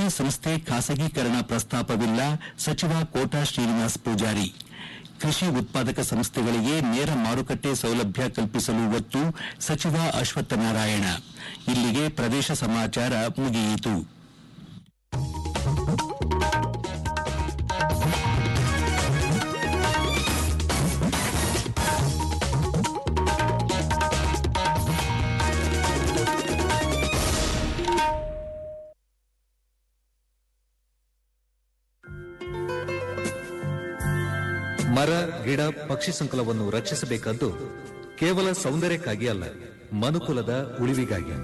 ಸಹಕಾರಿ ಸಂಸ್ಥೆ ಖಾಸಗೀಕರಣ ಪ್ರಸ್ತಾಪವಿಲ್ಲ ಸಚಿವ ಕೋಟಾ ಶ್ರೀನಿವಾಸ್ ಪೂಜಾರಿ ಕೃಷಿ ಉತ್ಪಾದಕ ಸಂಸ್ಥೆಗಳಿಗೆ ನೇರ ಮಾರುಕಟ್ಟೆ ಸೌಲಭ್ಯ ಕಲ್ಪಿಸಲು ಒತ್ತು ಸಚಿವ ಅಶ್ವತ್ಥನಾರಾಯಣ ಇಲ್ಲಿಗೆ ಪ್ರದೇಶ ಸಮಾಚಾರ ಮುಗಿಯಿತು ಮರ ಗಿಡ ಪಕ್ಷಿ ಸಂಕುಲವನ್ನು ರಕ್ಷಿಸಬೇಕಾದ್ದು ಕೇವಲ ಸೌಂದರ್ಯಕ್ಕಾಗಿ ಅಲ್ಲ ಮನುಕುಲದ ಉಳಿವಿಗಾಗಿ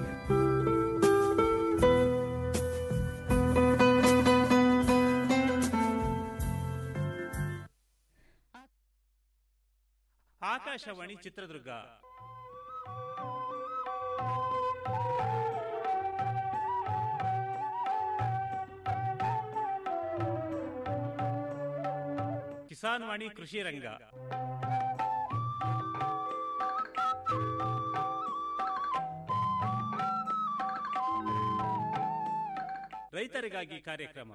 ಆಕಾಶವಾಣಿ ಚಿತ್ರದುರ್ಗ ಕಿಸಾನ್ ವಾಣಿ ಕೃಷಿ ರಂಗ ರೈತರಿಗಾಗಿ ಕಾರ್ಯಕ್ರಮ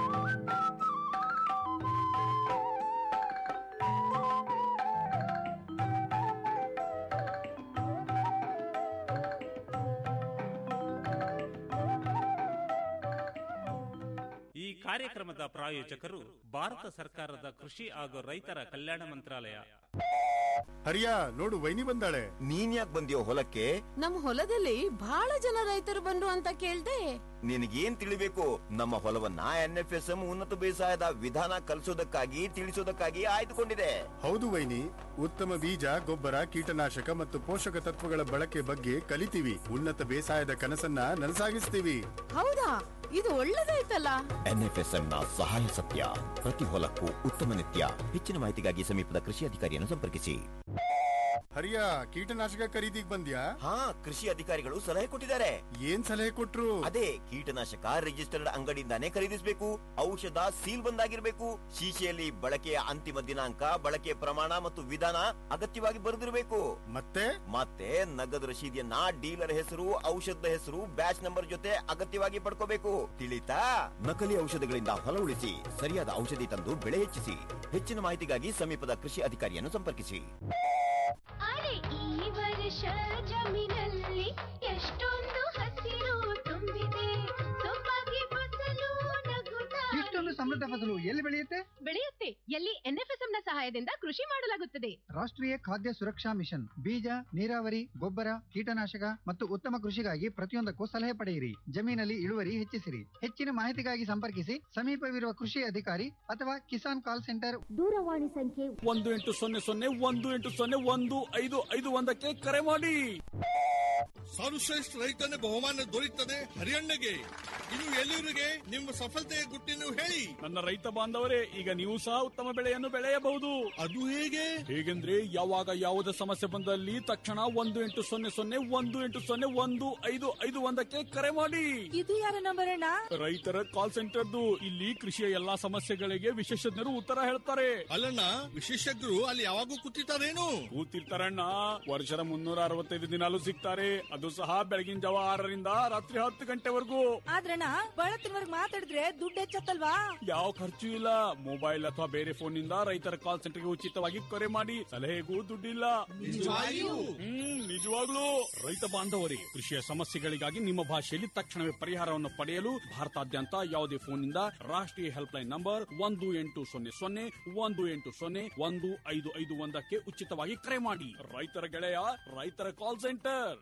ಈ ಕಾರ್ಯಕ್ರಮದ ಪ್ರಾಯೋಜಕರು ಭಾರತ ಸರ್ಕಾರದ ಕೃಷಿ ಹಾಗೂ ರೈತರ ಕಲ್ಯಾಣ ಮಂತ್ರಾಲಯ ಹರಿಯ ನೋಡು ವೈನಿ ಬಂದಾಳೆ ನೀನ್ ಯಾಕೆ ಬಂದಿಯೋ ಹೊಲಕ್ಕೆ ನಮ್ ಹೊಲದಲ್ಲಿ ಬಹಳ ಜನ ರೈತರು ಬಂದ್ರು ಅಂತ ಕೇಳ್ದೆ ನಿನಗೇನ್ ತಿಳಿಬೇಕು ನಮ್ಮ ಹೊಲವನ್ನ ಎನ್ ಎಫ್ ಎಸ್ ಎಂ ಉನ್ನತ ಬೇಸಾಯದ ವಿಧಾನ ಕಲಿಸೋದಕ್ಕಾಗಿ ತಿಳಿಸೋದಕ್ಕಾಗಿ ಆಯ್ದುಕೊಂಡಿದೆ ಹೌದು ವೈನಿ ಉತ್ತಮ ಬೀಜ ಗೊಬ್ಬರ ಕೀಟನಾಶಕ ಮತ್ತು ಪೋಷಕ ತತ್ವಗಳ ಬಳಕೆ ಬಗ್ಗೆ ಕಲಿತೀವಿ ಉನ್ನತ ಬೇಸಾಯದ ಕನಸನ್ನ ನನಸಾಗಿಸ್ತೀವಿ ಹೌದಾ ಇದು ಒಳ್ಳೇದಾಯ್ತಲ್ಲ ಎನ್ ಎಫ್ ಎಸ್ ಎಂ ನ ಸಹಾಯ ಸತ್ಯ ಪ್ರತಿ ಹೊಲಕ್ಕೂ ಉತ್ತಮ ನಿತ್ಯ ಹೆಚ್ಚಿನ ಮಾಹಿತಿಗಾಗಿ ಸಮೀಪದ ಕೃಷಿ ಅಧಿಕಾರಿಯನ್ನು ಸಂಪರ್ಕಿಸಿ ಹರಿಯ ಕೀಟನಾಶಕ ಖರೀದಿಗ್ ಬಂದ್ಯಾ ಹಾ ಕೃಷಿ ಅಧಿಕಾರಿಗಳು ಸಲಹೆ ಕೊಟ್ಟಿದ್ದಾರೆ ಏನ್ ಸಲಹೆ ಕೊಟ್ರು ಅದೇ ಕೀಟನಾಶಕ ರಿಜಿಸ್ಟರ್ಡ್ ಅಂಗಡಿಯಿಂದಾನೇ ಖರೀದಿಸಬೇಕು ಔಷಧ ಸೀಲ್ ಬಂದಾಗಿರ್ಬೇಕು ಶೀಶೆಯಲ್ಲಿ ಬಳಕೆಯ ಅಂತಿಮ ದಿನಾಂಕ ಬಳಕೆಯ ಪ್ರಮಾಣ ಮತ್ತು ವಿಧಾನ ಅಗತ್ಯವಾಗಿ ಬರೆದಿರಬೇಕು ಮತ್ತೆ ಮತ್ತೆ ನಗದು ರಶೀದಿಯನ್ನ ಡೀಲರ್ ಹೆಸರು ಔಷಧದ ಹೆಸರು ಬ್ಯಾಚ್ ನಂಬರ್ ಜೊತೆ ಅಗತ್ಯವಾಗಿ ಪಡ್ಕೋಬೇಕು ತಿಳಿತಾ ನಕಲಿ ಔಷಧಗಳಿಂದ ಹೊಲ ಉಳಿಸಿ ಸರಿಯಾದ ಔಷಧಿ ತಂದು ಬೆಳೆ ಹೆಚ್ಚಿಸಿ ಹೆಚ್ಚಿನ ಮಾಹಿತಿಗಾಗಿ ಸಮೀಪದ ಕೃಷಿ ಅಧಿಕಾರಿಯನ್ನು ಸಂಪರ್ಕಿಸಿ ಅರೆ ಈ ವರ್ಷ ಜಮೀನಲ್ಲಿ ಎಷ್ಟೊಂದು ಹಸಿರು ತುಂಬಿದೆ ಸೊಬಗೆ ಫಸಲು ನಗುತ್ತಾ ಇಷ್ಟೊಂದು ಸಮೃದ್ಧ ಫಸಲು ಎಲ್ಲಿ ಬೆಳೆಯುತ್ತೆ ಬೆಳೆಯುತ್ತೆ ಎಲ್ಲಿ ಎನ್ಎಫ್ಎಸ್ಎಂ ನ ಸಹಾಯದಿಂದ ಕೃಷಿ ಮಾಡಲಾಗುತ್ತದೆ ರಾಷ್ಟ್ರೀಯ ಖಾದ್ಯ ಸುರಕ್ಷಾ ಮಿಷನ್ ಬೀಜ ನೀರಾವರಿ ಗೊಬ್ಬರ ಕೀಟನಾಶಕ ಮತ್ತು ಉತ್ತಮ ಕೃಷಿಗಾಗಿ ಪ್ರತಿಯೊಂದಕ್ಕೂ ಸಲಹೆ ಪಡೆಯಿರಿ ಜಮೀನಲ್ಲಿ ಇಳುವರಿ ಹೆಚ್ಚಿಸಿರಿ ಹೆಚ್ಚಿನ ಮಾಹಿತಿಗಾಗಿ ಸಂಪರ್ಕಿಸಿ ಸಮೀಪವಿರುವ ಕೃಷಿ ಅಧಿಕಾರಿ ಅಥವಾ ಕಿಸಾನ್ ಕಾಲ್ ಸೆಂಟರ್ ದೂರವಾಣಿ ಸಂಖ್ಯೆ ಒಂದು ಎಂಟು ಸೊನ್ನೆ ಸೊನ್ನೆ ಒಂದು ಎಂಟು ಸೊನ್ನೆ ಒಂದು ಐದು ಐದು ಒಂದಕ್ಕೆ ಕರೆ ಮಾಡಿ ಸರ್ವಶ್ರೇಷ್ಠ ರೈತನ ಬಹುಮಾನ ದೊರೆಯುತ್ತದೆ ಹರಿಯಣ್ಣಗೆ ಇನ್ನು ಎಲ್ಲರಿಗೆ ನಿಮ್ಮ ಸಫಲತೆಯ ಗುಟ್ಟಿನ ಹೇಳಿ ನನ್ನ ರೈತ ಬಾಂಧವರೇ ಈಗ ನೀವು ಸಹ ಉತ್ತಮ ಬೆಳೆಯನ್ನು ಬೆಳೆಯಬಹುದು ಅದು ಹೇಗೆ ಹೇಗೆಂದ್ರೆ ಯಾವಾಗ ಯಾವುದೇ ಸಮಸ್ಯೆ ಬಂದಲ್ಲಿ ತಕ್ಷಣ ಒಂದು ಎಂಟು ಸೊನ್ನೆ ಸೊನ್ನೆ ಒಂದು ಎಂಟು ಸೊನ್ನೆ ಒಂದು ಐದು ಐದು ಒಂದಕ್ಕೆ ಕರೆ ಮಾಡಿ ಇದು ಯಾರ ನಂಬರ್ ಅಣ್ಣ ರೈತರ ಕಾಲ್ ಸೆಂಟರ್ದು ಇಲ್ಲಿ ಕೃಷಿಯ ಎಲ್ಲಾ ಸಮಸ್ಯೆಗಳಿಗೆ ವಿಶೇಷಜ್ಞರು ಉತ್ತರ ಹೇಳ್ತಾರೆ ಅಲ್ಲಣ್ಣ ವಿಶೇಷಜ್ಞರು ಅಲ್ಲಿ ಯಾವಾಗೂ ಕೂತಿರ್ತಾರೇನು ಕೂತಿರ್ತಾರಣ್ಣ ವರ್ಷದ ಮುನ್ನೂರ ಅರವತ್ತೈದು ದಿನಾಲು ಸಿಗ್ತಾರೆ ಅದು ಸಹ ಬೆಳಗಿನ ಜಾವ ಆರರಿಂದ ರಾತ್ರಿ ಹತ್ತು ಗಂಟೆವರೆಗೂ ಆದ್ರಣ್ಣ ಬಳತ್ತಿನವರ್ಗ್ ಮಾತಾಡಿದ್ರೆ ದುಡ್ಡು ಹೆಚ್ಚತ್ತಲ್ವಾ ಯಾವ ಖರ್ಚು ಇಲ್ಲ ಮೊಬೈಲ್ ಅಥವಾ ಬೇರೆ ಫೋನ್ ನಿಂದ ರೈತರ ಕಾಲ್ ಸೆಂಟರ್ಗೆ ಉಚಿತವಾಗಿ ಕರೆ ಮಾಡಿ ಸಲಹೆಗೂ ದುಡ್ಡಿಲ್ಲ ಹ್ಮ್ ನಿಜವಾಗ್ಲೂ ರೈತ ಬಾಂಧವರೇ ಕೃಷಿಯ ಸಮಸ್ಯೆಗಳಿಗಾಗಿ ನಿಮ್ಮ ಭಾಷೆಯಲ್ಲಿ ತಕ್ಷಣವೇ ಪರಿಹಾರವನ್ನು ಪಡೆಯಲು ಭಾರತಾದ್ಯಂತ ಯಾವುದೇ ಫೋನ್ನಿಂದ ರಾಷ್ಟ್ರೀಯ ಹೆಲ್ಪ್ ಲೈನ್ ನಂಬರ್ ಒಂದು ಎಂಟು ಸೊನ್ನೆ ಸೊನ್ನೆ ಒಂದು ಎಂಟು ಸೊನ್ನೆ ಒಂದು ಐದು ಐದು ಒಂದಕ್ಕೆ ಉಚಿತವಾಗಿ ಕರೆ ಮಾಡಿ ರೈತರ ಗೆಳೆಯ ರೈತರ ಕಾಲ್ ಸೆಂಟರ್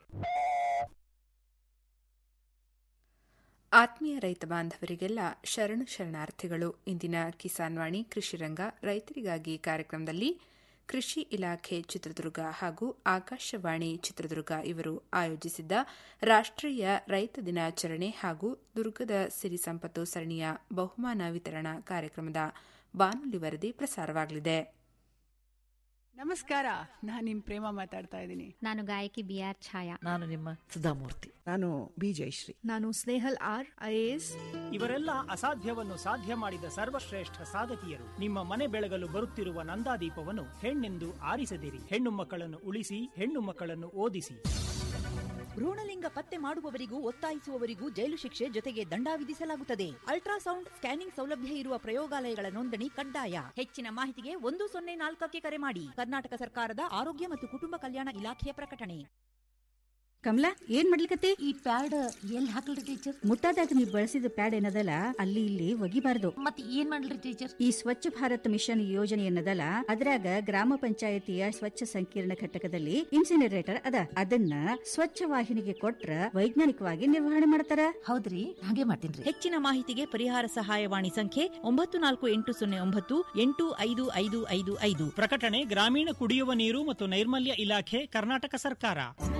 ಆತ್ಮೀಯ ರೈತ ಬಾಂಧವರಿಗೆಲ್ಲ ಶರಣು ಶರಣಾರ್ಥಿಗಳು ಇಂದಿನ ಕಿಸಾನ್ ವಾಣಿ ಕೃಷಿ ರಂಗ ರೈತರಿಗಾಗಿ ಕಾರ್ಯಕ್ರಮದಲ್ಲಿ ಕೃಷಿ ಇಲಾಖೆ ಚಿತ್ರದುರ್ಗ ಹಾಗೂ ಆಕಾಶವಾಣಿ ಚಿತ್ರದುರ್ಗ ಇವರು ಆಯೋಜಿಸಿದ್ದ ರಾಷ್ಟ್ರೀಯ ರೈತ ದಿನಾಚರಣೆ ಹಾಗೂ ದುರ್ಗದ ಸಿರಿ ಸಂಪತ್ತು ಸರಣಿಯ ಬಹುಮಾನ ವಿತರಣಾ ಕಾರ್ಯಕ್ರಮದ ಬಾನುಲಿ ವರದಿ ಪ್ರಸಾರವಾಗಲಿದೆ ನಮಸ್ಕಾರ ನಾನು ನಿಮ್ ಪ್ರೇಮ ಮಾತಾಡ್ತಾ ಇದ್ದೀನಿ ನಾನು ಗಾಯಕಿ ಬಿ ಆರ್ ಛಾಯಾ ನಾನು ನಿಮ್ಮ ಸುಧಾಮೂರ್ತಿ ನಾನು ಬಿ ಜಯಶ್ರೀ ನಾನು ಸ್ನೇಹಲ್ ಆರ್ ಐಎಎಸ್ ಇವರೆಲ್ಲ ಅಸಾಧ್ಯವನ್ನು ಸಾಧ್ಯ ಮಾಡಿದ ಸರ್ವಶ್ರೇಷ್ಠ ಸಾಧಕಿಯರು ನಿಮ್ಮ ಮನೆ ಬೆಳಗಲು ಬರುತ್ತಿರುವ ನಂದಾದೀಪವನ್ನು ಹೆಣ್ಣೆಂದು ಆರಿಸದಿರಿ ಹೆಣ್ಣು ಮಕ್ಕಳನ್ನು ಉಳಿಸಿ ಹೆಣ್ಣು ಮಕ್ಕಳನ್ನು ಓದಿಸಿ ಭ್ರೂಣಲಿಂಗ ಪತ್ತೆ ಮಾಡುವವರಿಗೂ ಒತ್ತಾಯಿಸುವವರಿಗೂ ಜೈಲು ಶಿಕ್ಷೆ ಜೊತೆಗೆ ದಂಡ ವಿಧಿಸಲಾಗುತ್ತದೆ ಅಲ್ಟ್ರಾಸೌಂಡ್ ಸ್ಕ್ಯಾನಿಂಗ್ ಸೌಲಭ್ಯ ಇರುವ ಪ್ರಯೋಗಾಲಯಗಳ ನೋಂದಣಿ ಕಡ್ಡಾಯ ಹೆಚ್ಚಿನ ಮಾಹಿತಿಗೆ ಒಂದು ಸೊನ್ನೆ ನಾಲ್ಕಕ್ಕೆ ಕರೆ ಮಾಡಿ ಕರ್ನಾಟಕ ಸರ್ಕಾರದ ಆರೋಗ್ಯ ಮತ್ತು ಕುಟುಂಬ ಕಲ್ಯಾಣ ಇಲಾಖೆಯ ಪ್ರಕಟಣೆ ಕಮಲಾ ಏನ್ ಮಾಡ್ಲಿಕತ್ತೆ ಈ ಪ್ಯಾಡ್ ಎಲ್ಲಿ ಹಾಕಲ್ರಿ ಟೀಚರ್ ಮುಟ್ಟಾದಾಗ ನೀವು ಬಳಸಿದ ಪ್ಯಾಡ್ ಏನದಲ್ಲ ಅಲ್ಲಿ ಇಲ್ಲಿ ಒಗಿಬಾರ್ದು ಮತ್ ಏನ್ ಮಾಡ್ಲಿ ಟೀಚರ್ ಈ ಸ್ವಚ್ಛ ಭಾರತ್ ಮಿಷನ್ ಯೋಜನೆ ಏನದಲ್ಲ ಅದ್ರಾಗ ಗ್ರಾಮ ಪಂಚಾಯತಿಯ ಸ್ವಚ್ಛ ಸಂಕೀರ್ಣ ಘಟಕದಲ್ಲಿ ಇನ್ಸಿನರೇಟರ್ ಅದ ಅದನ್ನ ಸ್ವಚ್ಛ ವಾಹಿನಿಗೆ ಕೊಟ್ರ ವೈಜ್ಞಾನಿಕವಾಗಿ ನಿರ್ವಹಣೆ ಮಾಡ್ತಾರ ಹೌದ್ರಿ ಹಾಗೆ ಮಾಡ್ತೀನಿ ಹೆಚ್ಚಿನ ಮಾಹಿತಿಗೆ ಪರಿಹಾರ ಸಹಾಯವಾಣಿ ಸಂಖ್ಯೆ ಒಂಬತ್ತು ನಾಲ್ಕು ಎಂಟು ಸೊನ್ನೆ ಒಂಬತ್ತು ಎಂಟು ಐದು ಐದು ಐದು ಐದು ಪ್ರಕಟಣೆ ಗ್ರಾಮೀಣ ಕುಡಿಯುವ ನೀರು ಮತ್ತು ನೈರ್ಮಲ್ಯ ಇಲಾಖೆ ಕರ್ನಾಟಕ ಸರ್ಕಾರ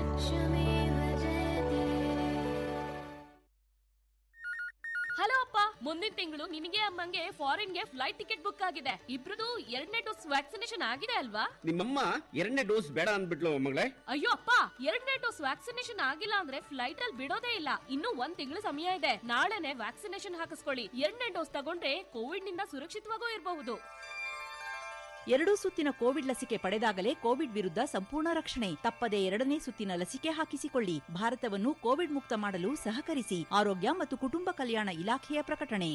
ಹಲೋ ಅಪ್ಪ ಮುಂದಿನ ತಿಂಗಳು ನಿನಗೆ ಅಮ್ಮಂಗೆ ಫಾರಿನ್ಗೆ ಫ್ಲೈಟ್ ಟಿಕೆಟ್ ಬುಕ್ ಆಗಿದೆ ಇಬ್ರದು ಎರಡನೇ ಡೋಸ್ ವ್ಯಾಕ್ಸಿನೇಷನ್ ಆಗಿದೆ ಅಲ್ವಾ ನಿಮ್ಮಮ್ಮ ಎರಡನೇ ಡೋಸ್ ಬೇಡ ಅಂದ್ಬಿಟ್ಲು ಮಗಳೇ ಅಯ್ಯೋ ಅಪ್ಪ ಎರಡನೇ ಡೋಸ್ ವ್ಯಾಕ್ಸಿನೇಷನ್ ಆಗಿಲ್ಲ ಅಂದ್ರೆ ಫ್ಲೈಟ್ ಅಲ್ಲಿ ಬಿಡೋದೇ ಇಲ್ಲ ಇನ್ನು ಒಂದ್ ತಿಂಗಳು ಸಮಯ ಇದೆ ನಾಳೆನೆ ವ್ಯಾಕ್ಸಿನೇಷನ್ ಹಾಕಿಸ್ಕೊಳ್ಳಿ ಎರಡನೇ ಡೋಸ್ ತಗೊಂಡ್ರೆ ಕೋವಿಡ್ ನಿಂದ ಸುರಕ್ಷಿತವಾಗೂ ಇರಬಹುದು ಎರಡೂ ಸುತ್ತಿನ ಕೋವಿಡ್ ಲಸಿಕೆ ಪಡೆದಾಗಲೇ ಕೋವಿಡ್ ವಿರುದ್ಧ ಸಂಪೂರ್ಣ ರಕ್ಷಣೆ ತಪ್ಪದೆ ಎರಡನೇ ಸುತ್ತಿನ ಲಸಿಕೆ ಹಾಕಿಸಿಕೊಳ್ಳಿ ಭಾರತವನ್ನು ಕೋವಿಡ್ ಮುಕ್ತ ಮಾಡಲು ಸಹಕರಿಸಿ ಆರೋಗ್ಯ ಮತ್ತು ಕುಟುಂಬ ಕಲ್ಯಾಣ ಇಲಾಖೆಯ ಪ್ರಕಟಣೆ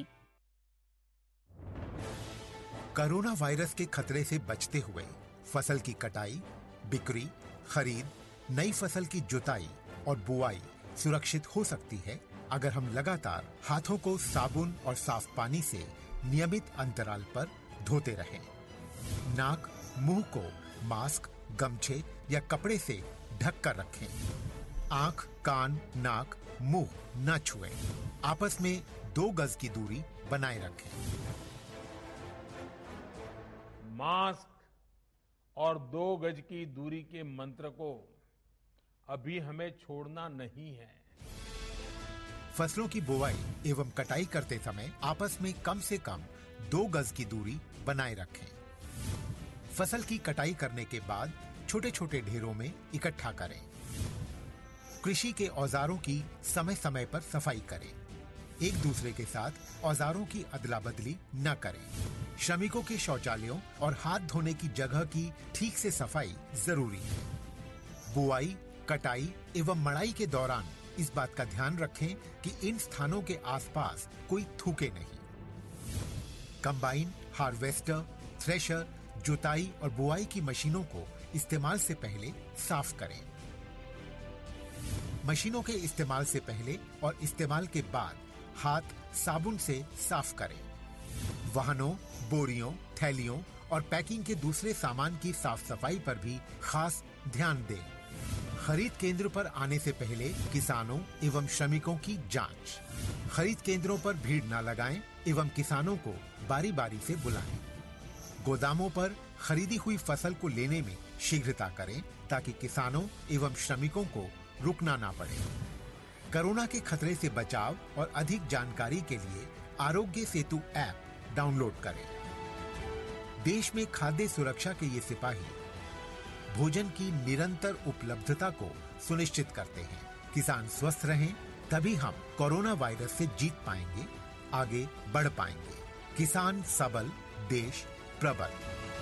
कोरोना वायरस के खतरे से बचते हुए फसल की कटाई बिक्री खरीद नई फसल की जुताई और बुआई सुरक्षित हो सकती है अगर हम लगातार हाथों को साबुन और साफ पानी से नियमित अंतराल पर धोते रहें नाक मुंह को मास्क गमछे या कपड़े से ढक कर रखें आंख कान नाक मुंह न छुएं आपस में दो गज की दूरी बनाए रखें मास्क और दो गज की दूरी के मंत्र को अभी हमें छोड़ना नहीं है फसलों की बुवाई एवं कटाई करते समय आपस में कम से कम दो गज की दूरी बनाए रखें फसल की कटाई करने के बाद छोटे छोटे ढेरों में इकट्ठा करें कृषि के औजारों की समय समय पर सफाई करें एक दूसरे के साथ औजारों की अदला बदली न करें श्रमिकों के शौचालयों और हाथ धोने की जगह की ठीक से सफाई जरूरी है बुआई कटाई एवं मड़ाई के दौरान इस बात का ध्यान रखें कि इन स्थानों के आसपास कोई थूके नहीं कंबाइन हार्वेस्टर थ्रेशर जुताई और बुआई की मशीनों को इस्तेमाल से पहले साफ करें मशीनों के इस्तेमाल से पहले और इस्तेमाल के बाद हाथ साबुन से साफ करें वाहनों बोरियों थैलियों और पैकिंग के दूसरे सामान की साफ सफाई पर भी खास ध्यान दें खरीद केंद्र पर आने से पहले किसानों एवं श्रमिकों की जांच खरीद केंद्रों पर भीड़ न लगाएं एवं किसानों को बारी बारी से बुलाएं गोदामों पर खरीदी हुई फसल को लेने में शीघ्रता करें ताकि किसानों एवं श्रमिकों को रुकना ना पड़े कोरोना के खतरे से बचाव और अधिक जानकारी के लिए आरोग्य सेतु ऐप डाउनलोड करें देश में खाद्य सुरक्षा के ये सिपाही भोजन की निरंतर उपलब्धता को सुनिश्चित करते हैं किसान स्वस्थ रहें तभी हम कोरोना वायरस से जीत पाएंगे आगे बढ़ पाएंगे किसान सबल देश प्रबल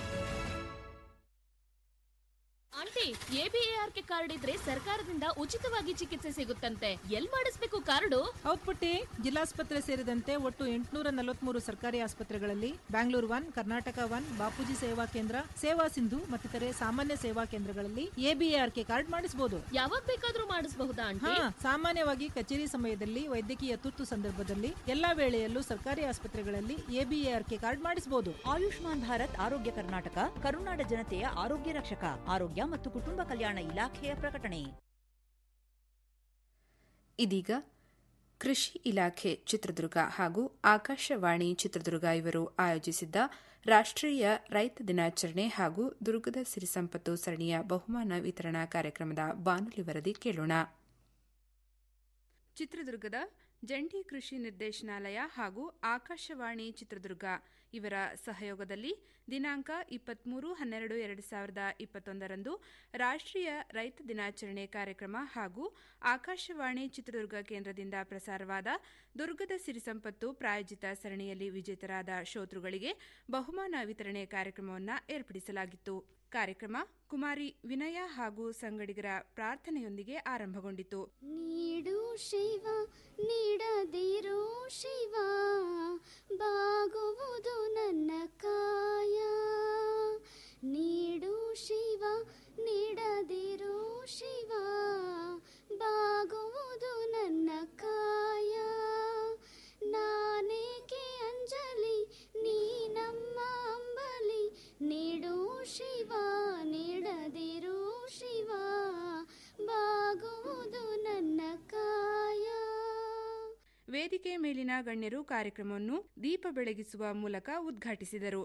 ಆಂಟಿ ಎಬಿಎಆರ್ಕೆ ಕಾರ್ಡ್ ಇದ್ರೆ ಸರ್ಕಾರದಿಂದ ಉಚಿತವಾಗಿ ಚಿಕಿತ್ಸೆ ಸಿಗುತ್ತಂತೆ ಎಲ್ ಮಾಡಿಸ್ಬೇಕು ಕಾರ್ಡು ಹೌದ್ ಪುಟ್ಟಿ ಜಿಲ್ಲಾಸ್ಪತ್ರೆ ಸೇರಿದಂತೆ ಒಟ್ಟು ಎಂಟುನೂರ ನಲವತ್ಮೂರು ಸರ್ಕಾರಿ ಆಸ್ಪತ್ರೆಗಳಲ್ಲಿ ಬ್ಯಾಂಗ್ಳೂರ್ ಒನ್ ಕರ್ನಾಟಕ ಒನ್ ಬಾಪೂಜಿ ಸೇವಾ ಕೇಂದ್ರ ಸೇವಾ ಸಿಂಧು ಮತ್ತಿತರೆ ಸಾಮಾನ್ಯ ಸೇವಾ ಕೇಂದ್ರಗಳಲ್ಲಿ ಎಬಿಎಆರ್ಕೆ ಕಾರ್ಡ್ ಮಾಡಿಸಬಹುದು ಯಾವಾಗ ಬೇಕಾದ್ರೂ ಮಾಡಿಸಬಹುದಾ ಆಂಟಿ ಹಾ ಸಾಮಾನ್ಯವಾಗಿ ಕಚೇರಿ ಸಮಯದಲ್ಲಿ ವೈದ್ಯಕೀಯ ತುರ್ತು ಸಂದರ್ಭದಲ್ಲಿ ಎಲ್ಲಾ ವೇಳೆಯಲ್ಲೂ ಸರ್ಕಾರಿ ಆಸ್ಪತ್ರೆಗಳಲ್ಲಿ ಎಬಿಎಆರ್ಕೆ ಕಾರ್ಡ್ ಮಾಡಿಸಬಹುದು ಆಯುಷ್ಮಾನ್ ಭಾರತ್ ಆರೋಗ್ಯ ಕರ್ನಾಟಕ ಕರುನಾಡ ಜನತೆಯ ಆರೋಗ್ಯ ರಕ್ಷಕ ಆರೋಗ್ಯ ಮತ್ತು ಕುಟುಂಬ ಕಲ್ಯಾಣ ಇಲಾಖೆಯ ಪ್ರಕಟಣೆ ಇದೀಗ ಕೃಷಿ ಇಲಾಖೆ ಚಿತ್ರದುರ್ಗ ಹಾಗೂ ಆಕಾಶವಾಣಿ ಚಿತ್ರದುರ್ಗ ಇವರು ಆಯೋಜಿಸಿದ್ದ ರಾಷ್ಟ್ರೀಯ ರೈತ ದಿನಾಚರಣೆ ಹಾಗೂ ದುರ್ಗದ ಸಿರಿಸಂಪತ್ತು ಸರಣಿಯ ಬಹುಮಾನ ವಿತರಣಾ ಕಾರ್ಯಕ್ರಮದ ಬಾನುಲಿ ವರದಿ ಕೇಳೋಣ ಚಿತ್ರದುರ್ಗದ ಜಂಟಿ ಕೃಷಿ ನಿರ್ದೇಶನಾಲಯ ಹಾಗೂ ಆಕಾಶವಾಣಿ ಚಿತ್ರದುರ್ಗ ಇವರ ಸಹಯೋಗದಲ್ಲಿ ದಿನಾಂಕ ಇಪ್ಪತ್ಮೂರು ಹನ್ನೆರಡು ಎರಡು ಸಾವಿರದ ಇಪ್ಪತ್ತೊಂದರಂದು ರಾಷ್ಟ್ರೀಯ ರೈತ ದಿನಾಚರಣೆ ಕಾರ್ಯಕ್ರಮ ಹಾಗೂ ಆಕಾಶವಾಣಿ ಚಿತ್ರದುರ್ಗ ಕೇಂದ್ರದಿಂದ ಪ್ರಸಾರವಾದ ದುರ್ಗದ ಸಿರಿಸಂಪತ್ತು ಪ್ರಾಯೋಜಿತ ಸರಣಿಯಲ್ಲಿ ವಿಜೇತರಾದ ಶ್ರೋತೃಗಳಿಗೆ ಬಹುಮಾನ ವಿತರಣೆ ಕಾರ್ಯಕ್ರಮವನ್ನು ಏರ್ಪಡಿಸಲಾಗಿತ್ತು ಕಾರ್ಯಕ್ರಮ ಕುಮಾರಿ ವಿನಯ ಹಾಗೂ ಸಂಗಡಿಗರ ಪ್ರಾರ್ಥನೆಯೊಂದಿಗೆ ಆರಂಭಗೊಂಡಿತು ನೀಡು ಶಿವ ನೀಡದಿರೋ ಶಿವ ಬಾಗುವುದು ನನ್ನ ಕಾಯ ನೀಡು ಶಿವ ನೀಡದಿರೋ ಶಿವ ಬಾಗುವುದು ನನ್ನ ಕಾಯ ನಾನೇಕೆ ಅಂಜಲಿ ನೀ ನಮ್ಮ ಅಂಬಲಿ ನೀಡು ಶಿವ ನೀಡದಿರು ಶಿವ ಬಾಗುವುದು ನನ್ನ ಕಾಯ ವೇದಿಕೆ ಮೇಲಿನ ಗಣ್ಯರು ಕಾರ್ಯಕ್ರಮವನ್ನು ದೀಪ ಬೆಳಗಿಸುವ ಮೂಲಕ ಉದ್ಘಾಟಿಸಿದರು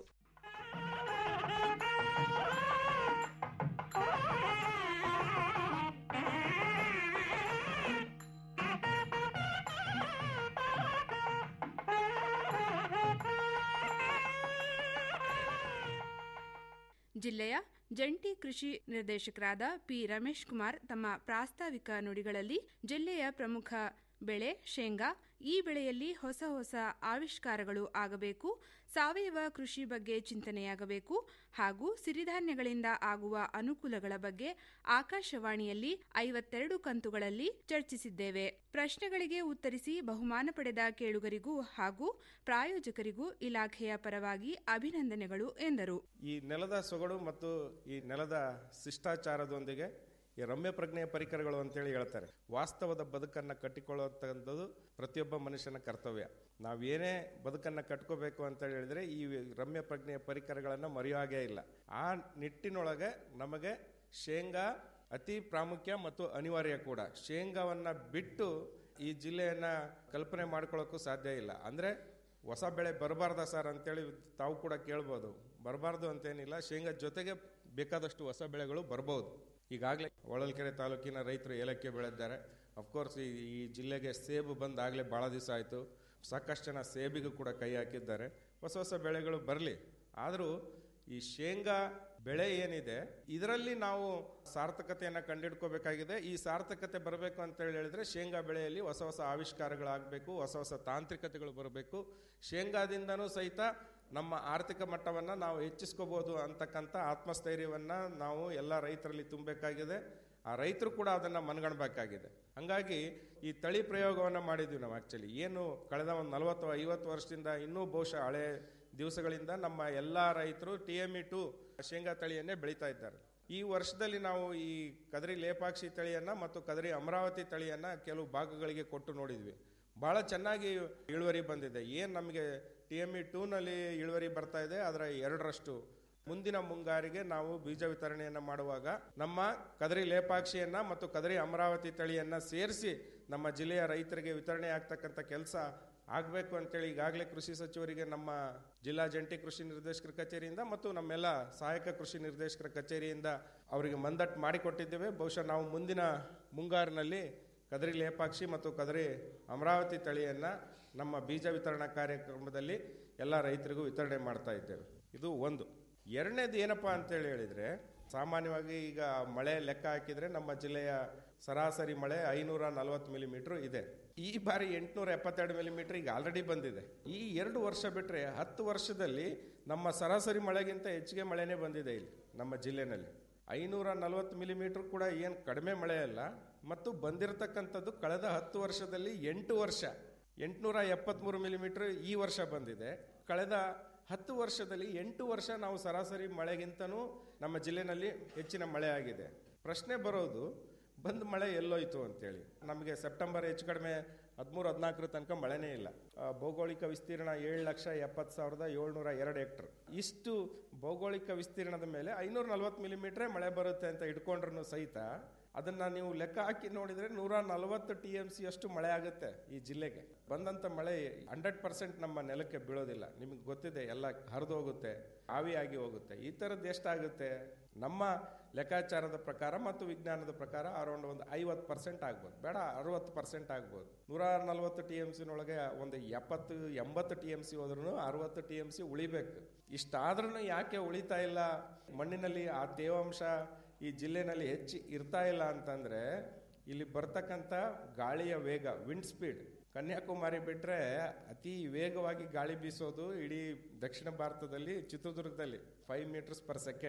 ಜಿಲ್ಲೆಯ ಜಂಟಿ ಕೃಷಿ ನಿರ್ದೇಶಕರಾದ ಪಿ ರಮೇಶ್ ಕುಮಾರ್ ತಮ್ಮ ಪ್ರಾಸ್ತಾವಿಕ ನುಡಿಗಳಲ್ಲಿ ಜಿಲ್ಲೆಯ ಪ್ರಮುಖ ಬೆಳೆ ಶೇಂಗಾ ಈ ಬೆಳೆಯಲ್ಲಿ ಹೊಸ ಹೊಸ ಆವಿಷ್ಕಾರಗಳು ಆಗಬೇಕು ಸಾವಯವ ಕೃಷಿ ಬಗ್ಗೆ ಚಿಂತನೆಯಾಗಬೇಕು ಹಾಗೂ ಸಿರಿಧಾನ್ಯಗಳಿಂದ ಆಗುವ ಅನುಕೂಲಗಳ ಬಗ್ಗೆ ಆಕಾಶವಾಣಿಯಲ್ಲಿ ಐವತ್ತೆರಡು ಕಂತುಗಳಲ್ಲಿ ಚರ್ಚಿಸಿದ್ದೇವೆ ಪ್ರಶ್ನೆಗಳಿಗೆ ಉತ್ತರಿಸಿ ಬಹುಮಾನ ಪಡೆದ ಕೇಳುಗರಿಗೂ ಹಾಗೂ ಪ್ರಾಯೋಜಕರಿಗೂ ಇಲಾಖೆಯ ಪರವಾಗಿ ಅಭಿನಂದನೆಗಳು ಎಂದರು ಈ ನೆಲದ ಸೊಗಡು ಮತ್ತು ಈ ನೆಲದ ಶಿಷ್ಟಾಚಾರದೊಂದಿಗೆ ಈ ರಮ್ಯ ಪ್ರಜ್ಞೆಯ ಪರಿಕರಗಳು ಅಂತೇಳಿ ಹೇಳ್ತಾರೆ ವಾಸ್ತವದ ಬದುಕನ್ನು ಕಟ್ಟಿಕೊಳ್ಳುವಂಥದ್ದು ಪ್ರತಿಯೊಬ್ಬ ಮನುಷ್ಯನ ಕರ್ತವ್ಯ ನಾವೇನೇ ಬದುಕನ್ನು ಕಟ್ಕೋಬೇಕು ಅಂತ ಹೇಳಿದ್ರೆ ಈ ರಮ್ಯ ಪ್ರಜ್ಞೆಯ ಪರಿಕರಗಳನ್ನು ಮರೆಯೋ ಹಾಗೇ ಇಲ್ಲ ಆ ನಿಟ್ಟಿನೊಳಗೆ ನಮಗೆ ಶೇಂಗಾ ಅತಿ ಪ್ರಾಮುಖ್ಯ ಮತ್ತು ಅನಿವಾರ್ಯ ಕೂಡ ಶೇಂಗಾವನ್ನ ಬಿಟ್ಟು ಈ ಜಿಲ್ಲೆಯನ್ನ ಕಲ್ಪನೆ ಮಾಡ್ಕೊಳ್ಳೋಕ್ಕೂ ಸಾಧ್ಯ ಇಲ್ಲ ಅಂದ್ರೆ ಹೊಸ ಬೆಳೆ ಬರಬಾರ್ದ ಸರ್ ಅಂತೇಳಿ ತಾವು ಕೂಡ ಕೇಳ್ಬೋದು ಬರಬಾರ್ದು ಅಂತೇನಿಲ್ಲ ಶೇಂಗಾ ಜೊತೆಗೆ ಬೇಕಾದಷ್ಟು ಹೊಸ ಬೆಳೆಗಳು ಬರ್ಬೋದು ಈಗಾಗಲೇ ಹೊಳಲ್ಕೆರೆ ತಾಲೂಕಿನ ರೈತರು ಏಲಕ್ಕಿ ಬೆಳೆದಿದ್ದಾರೆ ಅಫ್ಕೋರ್ಸ್ ಈ ಈ ಜಿಲ್ಲೆಗೆ ಸೇಬು ಬಂದಾಗಲೇ ಭಾಳ ದಿವಸ ಆಯಿತು ಸಾಕಷ್ಟು ಜನ ಸೇಬಿಗೂ ಕೂಡ ಕೈ ಹಾಕಿದ್ದಾರೆ ಹೊಸ ಹೊಸ ಬೆಳೆಗಳು ಬರಲಿ ಆದರೂ ಈ ಶೇಂಗಾ ಬೆಳೆ ಏನಿದೆ ಇದರಲ್ಲಿ ನಾವು ಸಾರ್ಥಕತೆಯನ್ನು ಕಂಡಿಡ್ಕೋಬೇಕಾಗಿದೆ ಈ ಸಾರ್ಥಕತೆ ಬರಬೇಕು ಅಂತ ಹೇಳಿ ಹೇಳಿದ್ರೆ ಶೇಂಗಾ ಬೆಳೆಯಲ್ಲಿ ಹೊಸ ಹೊಸ ಆವಿಷ್ಕಾರಗಳಾಗಬೇಕು ಹೊಸ ಹೊಸ ತಾಂತ್ರಿಕತೆಗಳು ಬರಬೇಕು ಶೇಂಗಾದಿಂದನೂ ಸಹಿತ ನಮ್ಮ ಆರ್ಥಿಕ ಮಟ್ಟವನ್ನು ನಾವು ಹೆಚ್ಚಿಸ್ಕೋಬಹುದು ಅಂತಕ್ಕಂಥ ಆತ್ಮಸ್ಥೈರ್ಯವನ್ನು ನಾವು ಎಲ್ಲ ರೈತರಲ್ಲಿ ತುಂಬಬೇಕಾಗಿದೆ ಆ ರೈತರು ಕೂಡ ಅದನ್ನು ಮನಗಣಬೇಕಾಗಿದೆ ಹಂಗಾಗಿ ಈ ತಳಿ ಪ್ರಯೋಗವನ್ನು ಮಾಡಿದ್ವಿ ನಾವು ಆ್ಯಕ್ಚುಲಿ ಏನು ಕಳೆದ ಒಂದು ನಲವತ್ತು ಐವತ್ತು ವರ್ಷದಿಂದ ಇನ್ನೂ ಬಹುಶಃ ಹಳೆ ದಿವಸಗಳಿಂದ ನಮ್ಮ ಎಲ್ಲ ರೈತರು ಟಿ ಎಮ್ ಇ ಟು ಶೇಂಗಾ ತಳಿಯನ್ನೇ ಬೆಳೀತಾ ಇದ್ದಾರೆ ಈ ವರ್ಷದಲ್ಲಿ ನಾವು ಈ ಕದರಿ ಲೇಪಾಕ್ಷಿ ತಳಿಯನ್ನ ಮತ್ತು ಕದರಿ ಅಮರಾವತಿ ತಳಿಯನ್ನ ಕೆಲವು ಭಾಗಗಳಿಗೆ ಕೊಟ್ಟು ನೋಡಿದ್ವಿ ಬಹಳ ಚೆನ್ನಾಗಿ ಇಳುವರಿ ಬಂದಿದೆ ಏನು ನಮಗೆ ಟಿ ಎಮ್ ಇ ಟೂನಲ್ಲಿ ಇಳುವರಿ ಬರ್ತಾ ಇದೆ ಅದರ ಎರಡರಷ್ಟು ಮುಂದಿನ ಮುಂಗಾರಿಗೆ ನಾವು ಬೀಜ ವಿತರಣೆಯನ್ನು ಮಾಡುವಾಗ ನಮ್ಮ ಕದರಿ ಲೇಪಾಕ್ಷಿಯನ್ನ ಮತ್ತು ಕದರಿ ಅಮರಾವತಿ ತಳಿಯನ್ನ ಸೇರಿಸಿ ನಮ್ಮ ಜಿಲ್ಲೆಯ ರೈತರಿಗೆ ವಿತರಣೆ ಆಗ್ತಕ್ಕಂಥ ಕೆಲಸ ಆಗಬೇಕು ಅಂತೇಳಿ ಈಗಾಗಲೇ ಕೃಷಿ ಸಚಿವರಿಗೆ ನಮ್ಮ ಜಿಲ್ಲಾ ಜಂಟಿ ಕೃಷಿ ನಿರ್ದೇಶಕರ ಕಚೇರಿಯಿಂದ ಮತ್ತು ನಮ್ಮೆಲ್ಲ ಸಹಾಯಕ ಕೃಷಿ ನಿರ್ದೇಶಕರ ಕಚೇರಿಯಿಂದ ಅವರಿಗೆ ಮಂದಟ್ಟು ಮಾಡಿಕೊಟ್ಟಿದ್ದೇವೆ ಬಹುಶಃ ನಾವು ಮುಂದಿನ ಮುಂಗಾರಿನಲ್ಲಿ ಕದರಿ ಲೇಪಾಕ್ಷಿ ಮತ್ತು ಕದರಿ ಅಮರಾವತಿ ತಳಿಯನ್ನು ನಮ್ಮ ಬೀಜ ವಿತರಣಾ ಕಾರ್ಯಕ್ರಮದಲ್ಲಿ ಎಲ್ಲ ರೈತರಿಗೂ ವಿತರಣೆ ಮಾಡ್ತಾ ಇದ್ದೇವೆ ಇದು ಒಂದು ಎರಡನೇದು ಏನಪ್ಪಾ ಅಂತೇಳಿ ಹೇಳಿದ್ರೆ ಸಾಮಾನ್ಯವಾಗಿ ಈಗ ಮಳೆ ಲೆಕ್ಕ ಹಾಕಿದ್ರೆ ನಮ್ಮ ಜಿಲ್ಲೆಯ ಸರಾಸರಿ ಮಳೆ ಐನೂರ ನಲವತ್ತು ಮಿಲಿಮೀಟರ್ ಇದೆ ಈ ಬಾರಿ ಎಂಟುನೂರ ಎಪ್ಪತ್ತೆರಡು ಮಿಲಿಮೀಟರ್ ಈಗ ಆಲ್ರೆಡಿ ಬಂದಿದೆ ಈ ಎರಡು ವರ್ಷ ಬಿಟ್ಟರೆ ಹತ್ತು ವರ್ಷದಲ್ಲಿ ನಮ್ಮ ಸರಾಸರಿ ಮಳೆಗಿಂತ ಹೆಚ್ಚಿಗೆ ಮಳೆನೇ ಬಂದಿದೆ ಇಲ್ಲಿ ನಮ್ಮ ಜಿಲ್ಲೆನಲ್ಲಿ ಐನೂರ ನಲವತ್ತು ಮಿಲಿಮೀಟರ್ ಕೂಡ ಏನು ಕಡಿಮೆ ಮಳೆ ಅಲ್ಲ ಮತ್ತು ಬಂದಿರತಕ್ಕಂಥದ್ದು ಕಳೆದ ಹತ್ತು ವರ್ಷದಲ್ಲಿ ಎಂಟು ವರ್ಷ ಎಂಟುನೂರ ಎಪ್ಪತ್ತ್ಮೂರು ಮಿಲಿಮೀಟರ್ ಈ ವರ್ಷ ಬಂದಿದೆ ಕಳೆದ ಹತ್ತು ವರ್ಷದಲ್ಲಿ ಎಂಟು ವರ್ಷ ನಾವು ಸರಾಸರಿ ಮಳೆಗಿಂತನೂ ನಮ್ಮ ಜಿಲ್ಲೆನಲ್ಲಿ ಹೆಚ್ಚಿನ ಮಳೆ ಆಗಿದೆ ಪ್ರಶ್ನೆ ಬರೋದು ಬಂದ ಮಳೆ ಎಲ್ಲೋಯ್ತು ಅಂತೇಳಿ ನಮಗೆ ಸೆಪ್ಟೆಂಬರ್ ಹೆಚ್ಚು ಕಡಿಮೆ ಹದಿಮೂರು ಹದಿನಾಲ್ಕರ ತನಕ ಮಳೆನೇ ಇಲ್ಲ ಆ, ಭೌಗೋಳಿಕ ವಿಸ್ತೀರ್ಣ ಏಳು ಲಕ್ಷ ಎಪ್ಪತ್ತು ಸಾವಿರದ ಏಳ್ನೂರ ಎರಡು ಹೆಕ್ಟರ್ ಇಷ್ಟು ಭೌಗೋಳಿಕ ವಿಸ್ತೀರ್ಣದ ಮೇಲೆ ಐನೂರ ನಲ್ವತ್ತು ಮಿಲಿಮೀಟ್ರೇ ಮಳೆ ಬರುತ್ತೆ ಅಂತ ಇಟ್ಕೊಂಡ್ರು ಸಹಿತ ಅದನ್ನ ನೀವು ಲೆಕ್ಕ ಹಾಕಿ ನೋಡಿದ್ರೆ ನೂರ ನಲವತ್ತು ಟಿ ಎಂ ಸಿ ಅಷ್ಟು ಮಳೆ ಆಗುತ್ತೆ ಈ ಜಿಲ್ಲೆಗೆ ಬಂದಂತ ಮಳೆ ಹಂಡ್ರೆಡ್ ಪರ್ಸೆಂಟ್ ನಮ್ಮ ನೆಲಕ್ಕೆ ಬೀಳೋದಿಲ್ಲ ನಿಮಗೆ ಗೊತ್ತಿದೆ ಎಲ್ಲ ಹರಿದು ಹೋಗುತ್ತೆ ಆವಿಯಾಗಿ ಹೋಗುತ್ತೆ ಈ ಥರದ್ದು ಎಷ್ಟಾಗುತ್ತೆ ನಮ್ಮ ಲೆಕ್ಕಾಚಾರದ ಪ್ರಕಾರ ಮತ್ತು ವಿಜ್ಞಾನದ ಪ್ರಕಾರ ಅರೌಂಡ್ ಒಂದು ಐವತ್ತು ಪರ್ಸೆಂಟ್ ಆಗ್ಬೋದು ಬೇಡ ಅರವತ್ತು ಪರ್ಸೆಂಟ್ ಆಗ್ಬೋದು ನೂರ ನಲವತ್ತು ಟಿ ಎಂ ಸಿನೊಳಗೆ ಒಂದು ಎಪ್ಪತ್ತು ಎಂಬತ್ತು ಟಿ ಎಂ ಸಿ ಹೋದ್ರೂ ಅರವತ್ತು ಟಿ ಎಂ ಸಿ ಉಳಿಬೇಕು ಇಷ್ಟಾದ್ರೂ ಯಾಕೆ ಉಳಿತಾ ಇಲ್ಲ ಮಣ್ಣಿನಲ್ಲಿ ಆ ತೇವಾಂಶ ಈ ಜಿಲ್ಲೆನಲ್ಲಿ ಹೆಚ್ಚು ಇರ್ತಾ ಇಲ್ಲ ಅಂತಂದ್ರೆ ಇಲ್ಲಿ ಬರ್ತಕ್ಕಂಥ ಗಾಳಿಯ ವೇಗ ವಿಂಡ್ ಸ್ಪೀಡ್ ಕನ್ಯಾಕುಮಾರಿ ಬಿಟ್ರೆ ಅತಿ ವೇಗವಾಗಿ ಗಾಳಿ ಬೀಸೋದು ಇಡೀ ದಕ್ಷಿಣ ಭಾರತದಲ್ಲಿ ಚಿತ್ರದುರ್ಗದಲ್ಲಿ ಫೈವ್ ಮೀಟರ್ಸ್ ಪರ್ ಸೆಕೆಂಡ್